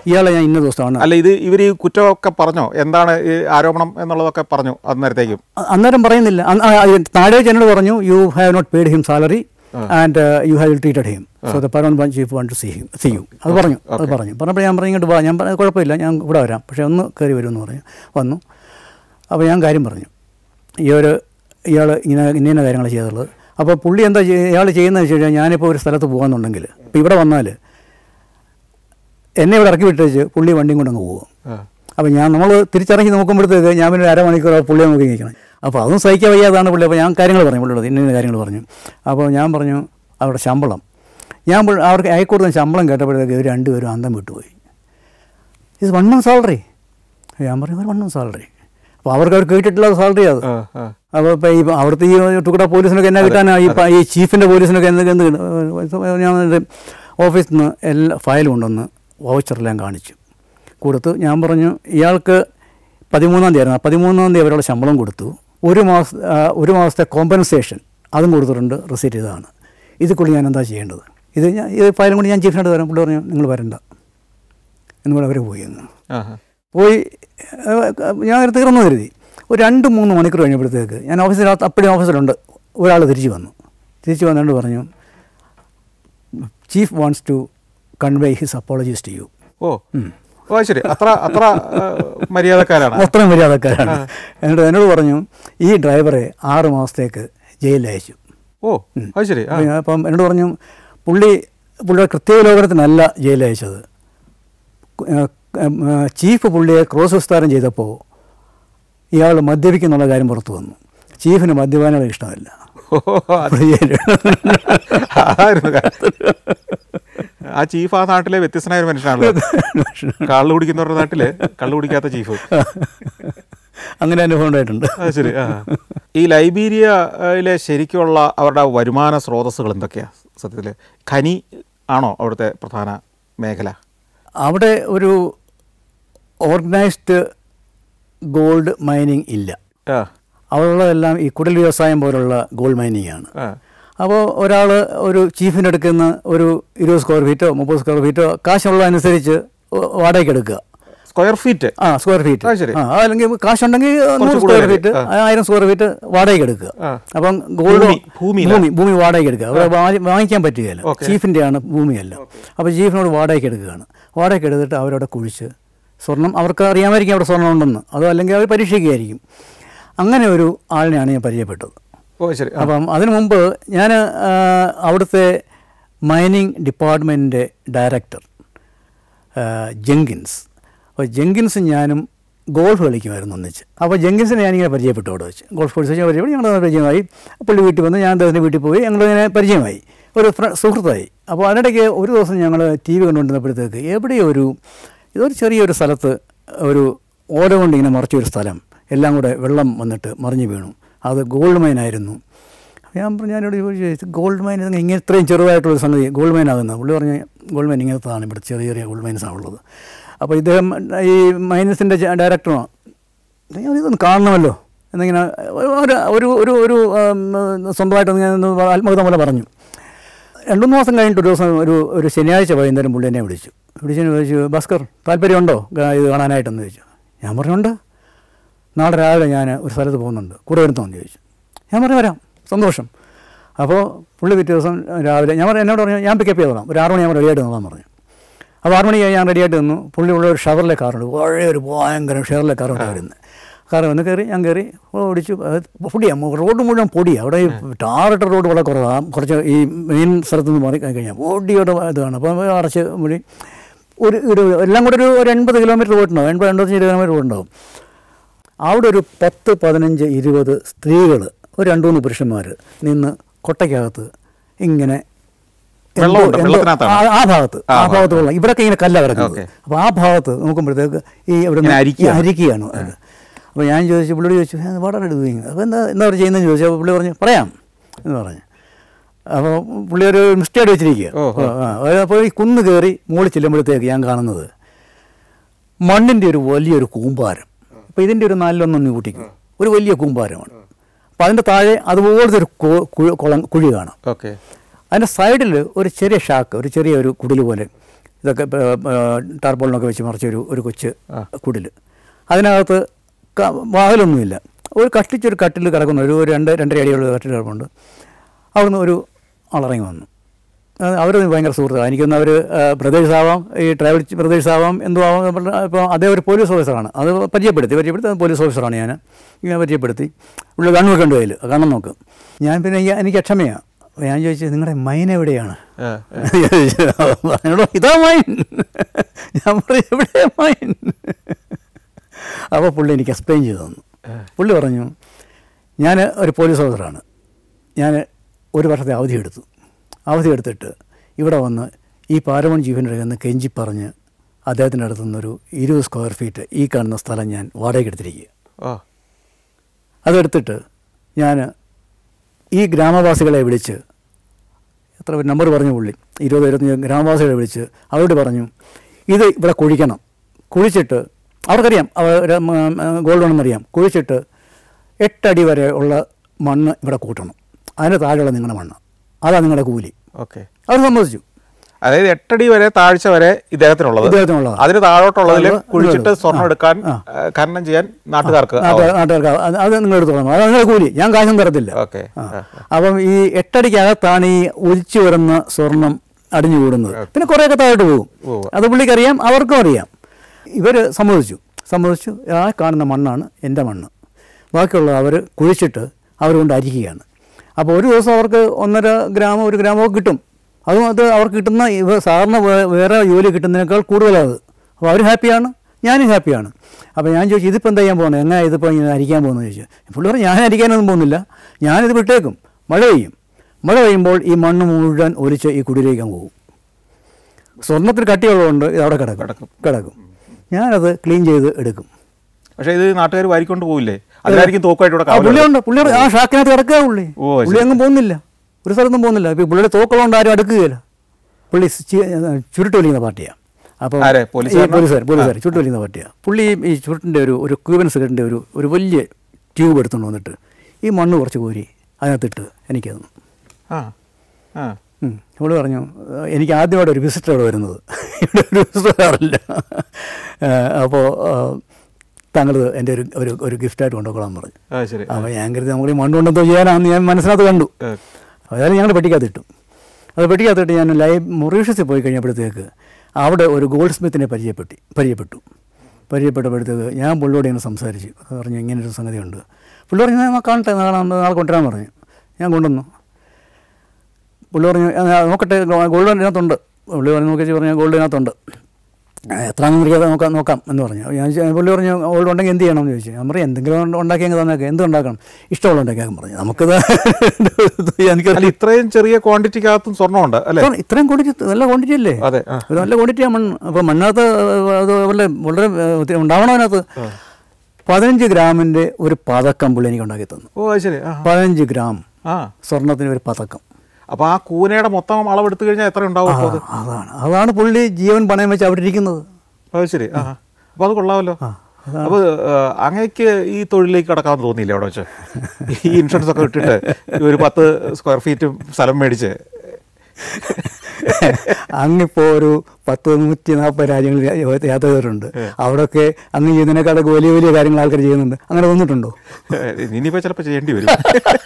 ഇയാളെ ഞാൻ ഇന്ന ദിവസമാണ് അല്ല ഇത് ഇവർ ഈ കുറ്റമൊക്കെ പറഞ്ഞോ എന്താണ് ഈ ആരോപണം എന്നുള്ളതൊക്കെ പറഞ്ഞു അന്നേരത്തേക്കും അ- അന്നേരം പറയുന്നില്ല അന്ന് ആ- ആ താഴെ എന്നോട് പറഞ്ഞു you have not paid him salary and you have treated him so the baron bench chief want to see him see you അത് പറഞ്ഞു അത് പറഞ്ഞു പറഞ്ഞപ്പോൾ ഞാൻ പറഞ്ഞു ഇങ്ങോട്ട് വാ ഞാൻ പറഞ്ഞു കുഴപ്പമില്ല ഞാൻ ഇവിടെ വരാം പക്ഷേ ഒന്ന് കയറി വരുമെന്ന് പറഞ്ഞു വന്നു അപ്പോൾ ഞാൻ കാര്യം പറഞ്ഞു ഈ ഒരു ഇയാൾ ഇങ്ങനെ ഇന്ന ഇന്ന കാര്യങ്ങൾ ചെയ്തുള്ളത് അപ്പോൾ പുള്ളി എന്താ ഇയാൾ ചെയ്യുന്നത് വെച്ച് കഴിഞ്ഞാൽ ഞാനിപ്പോൾ ഒരു സ്ഥലത്ത് പോകുന്നുണ്ടെങ്കിൽ ഇപ്പോൾ ഇവിടെ വന്നാൽ എന്നെ ഇവിടെ ഇറക്കി വിട്ടേച്ച് പുള്ളി വണ്ടിയും കൊണ്ട് അങ്ങ് പോകും ആ. അപ്പോൾ ഞാൻ നമ്മൾ തിരിച്ചിറങ്ങി നോക്കുമ്പോഴത്തേക്ക് ഞാൻ പിന്നെ ഒരു അരമണിക്കൂർ ആ പുള്ളിയെ നോക്കി നിൽക്കണം അപ്പോൾ അതും സഹിക്കാൻ വയ്യാതാണ് പുള്ളി അപ്പോൾ ഞാൻ കാര്യങ്ങൾ പറഞ്ഞു പുള്ളിയോട് ഇന്ന ഇന്ന കാര്യങ്ങൾ പറഞ്ഞു അപ്പോൾ ഞാൻ പറഞ്ഞു അവരുടെ ശമ്പളം ഞാൻ പുള്ളി- അവർക്ക് അയക്കൊടുത്ത ശമ്പളം കേട്ടപ്പോഴത്തേക്ക് ഇവർ രണ്ടുപേരും അന്തം വിട്ടുപോയി ഇത് വൺ മന്ത് സാലറി ഞാൻ പറഞ്ഞു ഒരു വൺ മന്ത് സാലറി അപ്പോൾ അവർക്ക് അവർ കേട്ടിട്ടുള്ള സാലറി അത് ആ, ആ. അപ്പോൾ ഇപ്പോൾ ഈ അവിടുത്തെ ഈ ടുക്കട പോലീസിനൊക്കെ എന്നാ കിട്ടാനാ ഈ പ- ഈ ചീഫിൻ്റെ പോലീസിനൊക്കെ എന്ത് എന്ത് കിട്ടും? ഞാൻ എൻ്റെ ഓഫീസിൽ നിന്ന് എല്ലാ ഫയലും കൊണ്ടുവന്ന് വൗച്ചറെല്ലാം കാണിച്ചു കൊടുത്തു ഞാൻ പറഞ്ഞു ഇയാൾക്ക് പതിമൂന്നാം തീയതി ആയിരുന്നു പതിമൂന്നാം തീയതി അവരുടെ ശമ്പളം കൊടുത്തു ഒരു മാസ ആ, ഒരു മാസത്തെ കോമ്പൻസേഷൻ അതും കൊടുത്തിട്ടുണ്ട് റിസീറ്റ് ഇതാണ് ഇതിക്കുള്ളി ഞാൻ എന്താ ചെയ്യേണ്ടത് ഇത് ഞാൻ ഈ ഫയലും കൊണ്ട് ഞാൻ ചീഫിനോട് വരാം പുള്ളി പറഞ്ഞു നിങ്ങൾ വരണ്ട എന്നുകൂടെ അവർ പോയി എന്ന് ആഹാ. പോയി ഏഹ്, ഞാൻ അത് തീർന്നു കരുതി ഒരു രണ്ട് മൂന്ന് മണിക്കൂർ കഴിഞ്ഞപ്പോഴത്തേക്ക് ഞാൻ ഓഫീസിനകത്ത് അപ്പോഴും ഓഫീസിലുണ്ട് ഒരാൾ തിരിച്ചു വന്നു തിരിച്ചു വന്നുകൊണ്ട് പറഞ്ഞു chief wants to convey his apologies to you ഓ ഓ ശരി അത്ര അത്ര ആ, മര്യാദക്കാരാണ് അത്രയും മര്യാദക്കാരാണ് എന്നിട്ട് എന്നോട് പറഞ്ഞു ഈ ഡ്രൈവറെ ആറ് മാസത്തേക്ക് ജയിലിൽ അയച്ചു ഓ അത് ശരി ആ അപ്പോൾ ഞാൻ- അപ്പം എന്നോട് പറഞ്ഞു പുള്ളി പുള്ളിയുടെ കൃത്യലോകനത്തിനല്ല ജയിലിൽ അയച്ചത് ഏഹ്, ഏഹ്, ചീഫ് പുള്ളിയെ ക്രോസ് വിസ്താരം ചെയ്തപ്പോൾ ഇയാൾ മദ്യപിക്കുന്നുള്ള കാര്യം പുറത്തു വന്നു ചീഫിന് മദ്യപാനങ്ങൾ ഇഷ്ടമല്ല ഓ, അത് അതായിരുന്നു കാര്യം. ആ ചീഫ് ആ നാട്ടിലെ വ്യത്യസ്തനായ ഒരു മനുഷ്യനാണല്ലോ കള്ളു കുടിക്കുന്നവരുടെ നാട്ടില് കള്ളു കുടിക്കാത്ത ചീഫ് അങ്ങനെ അനുഭവം ഉണ്ടായിട്ടുണ്ട് അത് ശരി ആ ഈ ലൈബീരിയയിലെ ശരിക്കുള്ള അവരുടെ വരുമാന സ്രോതസ്സുകൾ എന്തൊക്കെയാ സത്യത്തിൽ ഖനി ആണോ അവിടുത്തെ പ്രധാന മേഖല അവിടെ ഒരു ഓർഗനൈസ്ഡ് ഗോൾഡ് മൈനിങ് ഇല്ല ആ അവിടെയുള്ളതെല്ലാം ഈ കുടിൽ വ്യവസായം പോലുള്ള ഗോൾഡ് മൈനിങ് ആണ് ആ അപ്പോൾ ഒരാൾ ഒരു ചീഫിൻ്റെ അടുക്കുന്ന ഒരു ഇരുപത് സ്ക്വയർ ഫീറ്റോ മുപ്പത് സ്ക്വയർ ഫീറ്റോ കാശുള്ളതനുസരിച്ച് വാടകയ്ക്ക് എടുക്കുക സ്ക്വയർ ഫീറ്റ് ആ സ്ക്വയർ ഫീറ്റ് ആ, ശരി. ആ അല്ലെങ്കിൽ കാശുണ്ടെങ്കിൽ നൂറ് കൂടുതൽ സ്ക്വയർ ഫീറ്റ് ആയിരം സ്ക്വയർ ഫീറ്റ് വാടകയ്ക്ക് എടുക്കുക ആ. അപ്പം ഗോൾഡ് ഭൂമി, ഭൂമിയിലാ? ഭൂമി ഭൂമി വാടകയ്ക്ക് എടുക്കുക അവിടെ വാങ്ങി- വാങ്ങിക്കാൻ പറ്റുകയില്ല ഓക്കേ. ചീഫിൻ്റെ ആണ് ഭൂമിയല്ല അപ്പോൾ ചീഫിനോട് വാടകയ്ക്ക് എടുക്കുകയാണ് വാടകയ്ക്ക് എടുത്തിട്ട് അവരവിടെ കുഴിച്ച് സ്വർണം അവർക്ക് അറിയാമായിരിക്കും അവിടെ സ്വർണ്ണം ഉണ്ടെന്ന് അതോ അല്ലെങ്കിൽ അവർ പരീക്ഷിക്കുകയായിരിക്കും അങ്ങനെ ഒരു ആളിനെയാണ് ഞാൻ പരിചയപ്പെട്ടത് ഓ ശരി ആ. അപ്പം അതിനു മുമ്പ് ഞാൻ അവിടുത്തെ മൈനിങ് ഡിപ്പാർട്ട്മെൻറ്റിൻ്റെ ഡയറക്ടർ ആ, ജെങ്കിൻസ് അപ്പോൾ ജെങ്കിൻസും ഞാനും ഗോൾഫ് കളിക്കുമായിരുന്നു ഒന്നിച്ച് അപ്പോൾ ജെങ്കിൻസിനെ ഞാനിങ്ങനെ പരിചയപ്പെട്ടു അവിടെ വെച്ച് ഗോൾഫ് കോഴ്സ് വെച്ച് പരിചയപ്പെട്ടു ഞങ്ങൾ പരിചയമായി പുള്ളി വീട്ടിൽ വന്ന് ഞാൻ അദ്ദേഹത്തിൻ്റെ വീട്ടിൽ പോയി ഞങ്ങളിങ്ങനെ പരിചയമായി ഒരു ഫ്ര സുഹൃത്തായി അപ്പോൾ അതിനിടയ്ക്ക് ഒരു ദിവസം ഞങ്ങൾ ടി വി കണ്ടുകൊണ്ടിരുന്നപ്പോഴത്തേക്ക് എവിടെയോ ഒരു ഇതൊരു ചെറിയൊരു സ്ഥലത്ത് ഒരു ഓല കൊണ്ട് ഇങ്ങനെ മറച്ച ഒരു സ്ഥലം എല്ലാം കൂടെ വെള്ളം വന്നിട്ട് മറിഞ്ഞു വീണു അത് ഗോൾഡ് മൈനായിരുന്നു അപ്പോൾ ഞാൻ പറഞ്ഞു ഞാനോട് ചോദിച്ചു ഗോൾഡ് മൈൻ ഇങ്ങനെ ഇങ്ങനെ ഇത്രയും ചെറുതായിട്ടുള്ള സംഗതി ഗോൾഡ് മൈൻ ആകുന്നത് പുള്ളി പറഞ്ഞു ഗോൾഡ് മൈൻ ഇങ്ങനത്താണ് ഇവിടെ ചെറിയ ചെറിയ ഗോൾഡ് മൈൻസാണ് ഉള്ളത് അപ്പോൾ ഇദ്ദേഹം ഈ മൈനസിൻ്റെ ഡയറക്ടറാണ് ഞാൻ ഇതൊന്ന് കാണണമല്ലോ എന്നിങ്ങനെ ഒരു ഒരു ഒരു ഒരു ഉം, സ്വന്തമായിട്ട് ഒന്ന് ആത്മകഥ പോലെ പറഞ്ഞു രണ്ടു മൂന്ന് മാസം കഴിഞ്ഞിട്ട് ഒരു ദിവസം ഒരു ഒരു ശനിയാഴ്ച വൈകുന്നേരം പുള്ളി എന്നെ വിളിച്ചു വിളിച്ചു ചോദിച്ചു ഭാസ്കർ താല്പര്യമുണ്ടോ ഗ- ഇത് കാണാനായിട്ടെന്ന് ചോദിച്ചു ഞാൻ പറഞ്ഞുണ്ട് നാളെ രാവിലെ ഞാൻ ഒരു സ്ഥലത്ത് പോകുന്നുണ്ട് കൂടെ വരുന്നോന്ന് ചോദിച്ചു ഞാൻ പറഞ്ഞു വരാം സന്തോഷം അപ്പോൾ പുള്ളി പിറ്റേ ദിവസം രാവിലെ ഞാൻ പറഞ്ഞു എന്നോട് പറഞ്ഞു ഞാൻ പിക്കപ്പ് ചെയ്തോളാം ഒരു ആറ് മണി ഞാൻ റെഡിയായിട്ട് നിന്നാൻ പറഞ്ഞു അപ്പോൾ ആറ് മണിയായി ഞാൻ റെഡിയായിട്ട് നിന്നു പുള്ളി ഉള്ള ഒരു ഷവറിലെ കാറുണ്ട് പഴയ ഒരു ഭയങ്കര ഷവറിലെ കാറുണ്ട് വരുന്നത് കാറ് വന്ന് കയറി ഞാൻ കയറി ഓടിച്ചു അത് പൊടിയാണ് റോഡ് മുഴുവൻ പൊടിയാണ് അവിടെ ഈ ടാറിട്ട റോഡ് വളരെ കുറവാണ് കുറച്ച് ഈ മെയിൻ സ്ഥലത്ത് നിന്ന് മാറി കഴിഞ്ഞാൽ പൊടിയുടെ ഇതാണ് അപ്പോൾ അടച്ച് മുടി ഒരു ഒരു എല്ലാം കൂടെ ഒരു ഒരു എൺപത് കിലോമീറ്റർ പോയിട്ടുണ്ടാവും എൺപത് എൺപത്തഞ്ച് കിലോമീറ്റർ പോയിട്ടുണ്ടാവും അവിടെ ഒരു പത്ത് പതിനഞ്ച് ഇരുപത് സ്ത്രീകൾ ഒരു രണ്ട് മൂന്ന് പുരുഷന്മാർ നിന്ന് കൊട്ടയ്ക്കകത്ത് ഇങ്ങനെ എന്തോ- വെള്ളമുണ്ട്, എന്തോ- വെള്ളത്തിനകത്താണ്. ആ- ആ ഭാഗത്ത് ആ, ആ ഭാഗത്ത് വെള്ളം ഇവിടൊക്കെ ഇങ്ങനെ കല്ല കിടക്കുന്നത് ഓക്കേ. അപ്പോൾ ആ ഭാഗത്ത് നോക്കുമ്പോഴത്തേക്ക് ഈ ഇവിടെ ഇങ്ങനെ അരിക്കുകയാണ്. അരിക്കുകയാണ് അത് അപ്പോൾ ഞാൻ ചോദിച്ചു പുള്ളിയോട് ചോദിച്ചു വാട്ട് ആർ ഡൂയിങ് അപ്പോൾ എന്താ എന്താ അവർ ചെയ്യുന്നതെന്ന് ചോദിച്ചു അപ്പോൾ പുള്ളി പറഞ്ഞു പറയാം എന്ന് പറഞ്ഞു അപ്പോൾ പുള്ളി ഒരു മിസ്റ്റേഡ് വെച്ചിരിക്കുക ഓഹോ. ആ, ആ. അപ്പോൾ ഈ കുന്ന് കയറി മുകളിൽ ചെല്ലുമ്പോഴത്തേക്ക് ഞാൻ കാണുന്നത് മണ്ണിൻ്റെ ഒരു വലിയൊരു കൂമ്പാരം അപ്പോൾ ഇതിൻ്റെ ഒരു നാലിലൊന്നൊന്ന് കൂട്ടിക്കും ഒരു വലിയ കൂമ്പാരമാണ് അപ്പോൾ അതിൻ്റെ താഴെ അതുപോലത്തെ ഒരു കു- കുഴ- കുളം കുഴി കാണാം ഓക്കെ അതിൻ്റെ സൈഡിൽ ഒരു ചെറിയ ഷാക്ക് ഒരു ചെറിയ ഒരു കുടിൽ പോലെ ഇതൊക്കെ ടാർപോളിനൊക്കെ വെച്ച് മറിച്ച ഒരു ഒരു കൊച്ച് കുടിൽ അതിനകത്ത് ക- വാതിലൊന്നുമില്ല ഒരു കഷ്ടിച്ചൊരു കട്ടിൽ കിടക്കുന്നു ഒരു രണ്ട് രണ്ടര അടിയുള്ള കട്ടിൽ കിടപ്പുണ്ട് അവിടുന്ന് ഒരു ആളിറങ്ങി വന്നു അവർ ഭയങ്കര സുഹൃത്താണ് എനിക്കൊന്ന് അവർ ബ്രദേഴ്സ് ആവാം ഈ ട്രാവൽ ബ്രദേഴ്സ് ആവാം എന്തോ ആവാം ഇപ്പോൾ അതേ ഒരു പോലീസ് ഓഫീസറാണ് അത് പരിചയപ്പെടുത്തി പരിചയപ്പെടുത്തി അത് പോലീസ് ഓഫീസറാണ് ഞാൻ ഇങ്ങനെ പരിചയപ്പെടുത്തി ഉള്ള കണ്ണൊക്കെ ഉണ്ട് കയ്യിൽ കണ്ണം നോക്ക് ഞാൻ പിന്നെ ഈ- എനിക്ക് അക്ഷമയാണ് അപ്പോൾ ഞാൻ ചോദിച്ചു നിങ്ങളുടെ മൈൻ എവിടെയാണ് ആ, പറഞ്ഞോളൂ ഇതാ മൈൻ ഞാൻ പറഞ്ഞു എവിടെയാ മൈൻ അപ്പോൾ പുള്ളി എനിക്ക് എക്സ്പ്ലെയിൻ ചെയ്തു തന്നു പുള്ളി പറഞ്ഞു ഞാൻ ഒരു പോലീസ് ഓഫീസറാണ് ഞാൻ ഒരു വർഷത്തെ അവധി എടുത്തു അവധി എടുത്തിട്ട് ഇവിടെ വന്ന് ഈ പാരമൺ ജീവൻ്റെ അടുത്ത് നിന്ന് കെഞ്ചി പറഞ്ഞ് അദ്ദേഹത്തിൻ്റെ അടുത്ത് നിന്നൊരു ഇരുപത് സ്ക്വയർ ഫീറ്റ് ഈ കാണുന്ന സ്ഥലം ഞാൻ വാടകയ്ക്ക് എടുത്തിരിക്കുക ആ അതെടുത്തിട്ട് ഞാൻ ഈ ഗ്രാമവാസികളെ വിളിച്ച് എത്ര നമ്പർ പറഞ്ഞു പുള്ളി ഇരുപത് ഇരുപത്തഞ്ച് ഗ്രാമവാസികളെ വിളിച്ച് അവരോട് പറഞ്ഞു ഇത് ഇവിടെ കുഴിക്കണം കുഴിച്ചിട്ട് അവർക്കറിയാം അവർ ഗോൾഡ് ഉണ്ടെന്നറിയാം കുഴിച്ചിട്ട് എട്ടടി വരെ ഉള്ള മണ്ണ് ഇവിടെ കൂട്ടണം അതിന് താഴെയുള്ള നിങ്ങളുടെ മണ്ണ് അതാണ് നിങ്ങളുടെ കൂലി ഓക്കെ അവർ സമ്മതിച്ചു അതായത് എട്ടടി വരെ താഴ്ച വരെ ഇദ്ദേഹത്തിനുള്ളത് ഇദ്ദേഹത്തിനുള്ളതാണ്. അതിന് താഴോട്ടുള്ളതിൽ ഉള്ളത് കുഴിച്ചിട്ട് ഉള്ളത്. സ്വർണ്ണം ആ, എടുക്കാൻ ആ. ആ, ഖനനം ചെയ്യാൻ നാട്ടുകാർക്ക് നാട്ടുകാർ- നാട്ടുകാർക്ക് അത് അത് നിങ്ങൾ എടുത്തോളാം അത് നിങ്ങളുടെ കൂലി ഞാൻ കാശം തരത്തില്ല ഓക്കെ ആ. അപ്പം ഈ എട്ടടിക്കകത്താണ് ഈ ഒലിച്ചു വരുന്ന സ്വർണം അടിഞ്ഞു കൂടുന്നത് പിന്നെ കുറേയൊക്കെ താഴോട്ട് പോകും ഉവ്വ്. അത് പുള്ളിക്കറിയാം അവർക്കും അറിയാം ഇവർ സമ്മതിച്ചു സമ്മതിച്ചു ആ കാണുന്ന മണ്ണാണ് എൻ്റെ മണ്ണ് ബാക്കിയുള്ള അവർ കുഴിച്ചിട്ട് അവർ കൊണ്ട് അരിക്കുകയാണ് അപ്പോൾ ഒരു ദിവസം അവർക്ക് ഒന്നര ഗ്രാമം ഒരു ഗ്രാമമൊക്കെ കിട്ടും അതും അത് അവർക്ക് കിട്ടുന്ന ഇവ സാറിന് വേ- വേറെ ജോലി കിട്ടുന്നതിനേക്കാൾ കൂടുതലാണ് അപ്പോൾ അവർ ഹാപ്പിയാണ് ഞാനും ഹാപ്പിയാണ് അപ്പോൾ ഞാൻ ചോദിച്ചു ഇതിപ്പോൾ എന്താ ചെയ്യാൻ പോകുന്നത് എങ്ങനെ ഇതിപ്പോൾ ഇങ്ങനെ അരിക്കാൻ പോകുന്നത് ചോദിച്ചു പുള്ളി പറഞ്ഞു ഞാൻ അരിക്കാനൊന്നും പോകുന്നില്ല ഞാനിത് വിട്ടേക്കും മഴ പെയ്യും മഴ പെയ്യുമ്പോൾ ഈ മണ്ണ് മുഴുവൻ ഒലിച്ച് ഈ കുടിയിലേക്ക് അങ്ങ് പോകും സ്വർണ്ണത്തിൽ കട്ടിയുള്ളതുകൊണ്ട് ഇത് അവിടെ കിടക്കും കിടക്കും ഞാനത് ക്ലീൻ ചെയ്ത് എടുക്കും പക്ഷേ ഇത് നാട്ടുകാർ വാരിക്കൊണ്ട് പോവില്ലേ അതിലായിരിക്കും തോക്കായിട്ട് ഇവിടെ ആ കാവല് പുള്ളിയുണ്ട് പുള്ളി ആ ഷാക്കിനകത്ത് കിടക്കുക പുള്ളി ഓ, ശരി. പുള്ളി അങ്ങ് പോകുന്നില്ല ഒരു സ്ഥലത്തും പോകുന്നില്ല ഇപ്പം പുള്ളിയുടെ തോക്കുള്ളതുകൊണ്ട് ആരും അടുക്കുകയില്ല പുള്ളി ചി- ചുരുട്ട് വലിക്കുന്ന പാർട്ടിയാണ് അപ്പോൾ ആരെ? പോലീസുകാരനോ? പോലീസുകാർ പോലീസുകാർ ചുരുട്ട് വലിക്കുന്ന പാർട്ടിയാണ് പുള്ളി ഈ ചുരുട്ടിൻ്റെ ഒരു ഒരു ക്യൂബൻ സിഗരറ്റിൻ്റെ ഒരു ഒരു വലിയ ട്യൂബ് എടുത്തുകൊണ്ട് വന്നിട്ട് ഈ മണ്ണ് കുറച്ച് കോരി അതിനകത്തിട്ട് എനിക്ക് തന്നു ആ ആ ഉം. അവള് പറഞ്ഞു "ഏഹ് എനിക്ക് ആദ്യമായിട്ട് ഒരു വിസിറ്റർ ഇവിടെ വരുന്നത് ഇവിടെ ഒരു വിസിറ്റർ വരാറില്ല അപ്പോൾ താങ്കൾ എൻ്റെ ഒരു ഒരു ഒരു ഗിഫ്റ്റായിട്ട് കൊണ്ടുപോകാൻ പറഞ്ഞു ആ ശരി അപ്പോൾ ഞാൻ കരുതി നമ്മൾ ഈ മണ്ണ് കൊണ്ടെന്തോ ചെയ്യാനാണെന്ന് ഞാൻ മനസ്സിനകത്ത് കണ്ടു ആ. അതായത് ഞങ്ങൾ പെട്ടിക്കകത്തിട്ടു അത് പെട്ടിക്കകത്തിട്ട് ഞാൻ ലൈവ് മൊറീഷ്യസിൽ പോയി കഴിഞ്ഞപ്പോഴത്തേക്ക് അവിടെ ഒരു ഗോൾഡ് സ്മിത്തിനെ പരിചയപ്പെട്ടി പരിചയപ്പെട്ടു പരിചയപ്പെട്ടപ്പോഴത്തേക്ക് ഞാൻ പുള്ളിയോട് ഇങ്ങനെ സംസാരിച്ചു അത് പറഞ്ഞു ഇങ്ങനെ ഒരു സംഗതിയുണ്ട് പുള്ളി പറഞ്ഞു ഞാൻ കാണട്ടെ നാളെ നാളെ കൊണ്ടുവരാൻ പറഞ്ഞു ഞാൻ കൊണ്ടുവന്നു പുള്ളി പറഞ്ഞു "ആ, നോക്കട്ടെ ഗോൾഡ് ഇതിനകത്തുണ്ട് പുള്ളി പറഞ്ഞു നോക്കി പറഞ്ഞു ഗോൾഡ് ഇതിനകത്തുണ്ട് "ആ, എത്രയാണെന്ന് അറിയാതെ നോക്കാം നോക്കാം എന്ന് പറഞ്ഞു ഞാൻ ചോ- പുള്ളി പറഞ്ഞു ഗോൾഡ് ഉണ്ടെങ്കിൽ എന്ത് ചെയ്യണം എന്ന് ചോദിച്ചു ഞാൻ പറഞ്ഞു എന്തെങ്കിലും ഉണ്ട് ഉണ്ടാക്കി അങ്ങ് തന്നേക്കാം എന്ത് ഉണ്ടാക്കണം ഇഷ്ടമുള്ള ഉണ്ടാക്കിയാൽ പറഞ്ഞു നമുക്കിത് എനിക്ക് അല്ല ഇത്രയും ചെറിയ ക്വാണ്ടിറ്റിക്കകത്തും സ്വർണ്ണമുണ്ട് അല്ലേ ഇപ്പം ഇത്രയും ക്വാണ്ടിറ്റി നല്ല ക്വാണ്ടിറ്റി അല്ലേ അതെ ആ ഒരു നല്ല ക്വാണ്ടിറ്റിയാണ് മണ്ണ് അപ്പോൾ മണ്ണകത്ത് അത് വളരെ വളരെ ഒത്തിരി ഉണ്ടാവണം അതിനകത്ത് പതിനഞ്ച് ഗ്രാമിൻ്റെ ഒരു പതക്കം പുള്ളി എനിക്ക് ഉണ്ടാക്കി തന്നു ഓ അത് ശരി ആ പതിനഞ്ച് ഗ്രാം ആ സ്വർണത്തിന് ഒരു പതക്കം അപ്പൊ ആ കൂനയുടെ മൊത്തം അളവെടുത്തു കഴിഞ്ഞാൽ എത്ര ഉണ്ടാവും അപ്പോൾ അത് ആ, അതാണ് അതാണ് പുള്ളി ജീവൻ പണയം വെച്ച് അവിടെ ഇരിക്കുന്നത് അത് ശരി ആ അപ്പൊ അത് കൊള്ളാമല്ലോ അപ്പൊ അങ്ങേക്ക് ഈ തൊഴിലിലേക്ക് കടക്കാമെന്ന് തോന്നിയില്ല അവിടെ വെച്ച് ഈ ഇൻഷുറൻസ് ഒക്കെ ഇട്ടിട്ട് ഈ ഒരു പത്ത് സ്ക്വയർ ഫീറ്റ് സ്ഥലം മേടിച്ച് അങ്ങിപ്പോൾ ഒരു പത്ത് നൂറ്റി നാൽപ്പത് രാജ്യങ്ങളിൽ യാ- യാത്ര ചെയ്തിട്ടുണ്ട് അവിടെയൊക്കെ അങ്ങ് ചെയ്യുന്നതിനേക്കാളൊക്കെ വലിയ വലിയ കാര്യങ്ങൾ ആൾക്കാർ ചെയ്യുന്നുണ്ട് അങ്ങനെ തോന്നിട്ടുണ്ടോ ഇനിയിപ്പോ ചിലപ്പോൾ ചെയ്യേണ്ടി വരും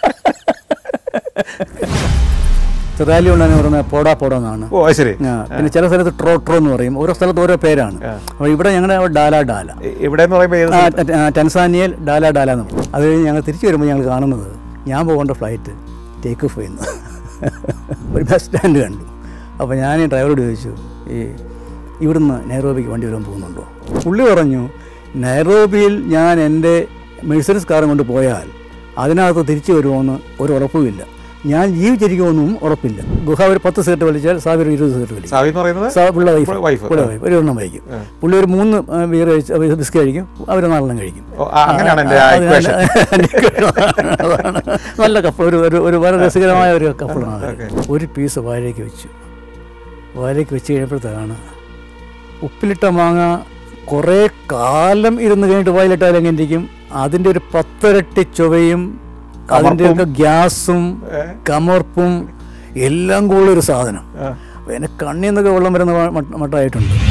റാലി ഉണ്ടെന്ന് പറയുന്നത് പോടാ പോടാ എന്നാണ് ഓ അത് ശരി ആ, പിന്നെ ചില സ്ഥലത്ത് ട്രോ ട്രോ എന്ന് പറയും ഓരോ സ്ഥലത്ത് ഓരോ പേരാണ് അപ്പോൾ ഇവിടെ ഞങ്ങളുടെ ഡാല ഡാല ഇവിടെ എന്ന് പറയുമ്പോൾ ഏത് ആ, ടെ- ആ, ടെൻസാനിയയിൽ ഡാല ഡാല എന്ന് പറയും അത് കഴിഞ്ഞ് ഞങ്ങൾ തിരിച്ചു വരുമ്പോൾ ഞങ്ങൾ കാണുന്നത് ഞാൻ പോകേണ്ട ഫ്ലൈറ്റ് ടേക്ക് ഓഫ് ചെയ്യുന്നു ഒരു ബസ് സ്റ്റാൻഡ് കണ്ടു അപ്പോൾ ഞാൻ ഈ ഡ്രൈവറോട് ചോദിച്ചു ഈ ഇവിടുന്ന് നൈറോബിക്ക് വണ്ടി വരാൻ പോകുന്നുണ്ടോ പുള്ളി പറഞ്ഞു നൈറോബിയിൽ ഞാൻ എൻ്റെ മെഴ്സറിസ് കാറും കൊണ്ട് പോയാൽ അതിനകത്ത് തിരിച്ചു വരുമോയെന്ന് ഒരു ഉറപ്പുമില്ല ഞാൻ ജീവിച്ചിരിക്കുമെന്നും ഉറപ്പില്ല ഗുഹ ഒരു പത്ത് സീറ്റ് വലിച്ചാൽ സാബിർ ഇരുപത് സീറ്റ് വലിക്കും സാവി എന്ന് പറയുന്നത് സാ- പുള്ള വൈഫ് വൈഫ്. പുള്ള വൈഫ് ഒരു എണ്ണം കഴിക്കും പുള്ളി ഒരു മൂന്ന് ആ, ബിയർ കഴിച്ച് ബിസ്കറ്റ് കഴിക്കും അവർ നാലെണ്ണം കഴിക്കും ഓ, ആ, അങ്ങനെയാണ് എൻ്റെ ആ, equation. അതാണ്. നല്ല കപ്പ് ഒരു ഒരു ഒരു വളരെ രസകരമായ ഒരു കപ്പിളാണ് അത്. ഒരു പീസ് വായിലേക്ക് വെച്ചു വായിലേക്ക് വെച്ച് കഴിഞ്ഞപ്പോഴത്തേക്കാണ് ഉപ്പിലിട്ട മാങ്ങ കുറേ കാലം ഇരുന്ന് കഴിഞ്ഞിട്ട് വായിലിട്ടാൽ എങ്ങനെ ഇരിക്കും അതിൻ്റെ ഒരു പത്തിരട്ടി ചുവയും അതിൻ്റെയൊക്കെ ഗ്യാസും കമർപ്പും എല്ലാം കൂടെ ഒരു സാധനം പിന്നെ കണ്ണിൽ നിന്നൊക്കെ വെള്ളം വരുന്ന മട്ട- മട്ടമായിട്ടുണ്ട്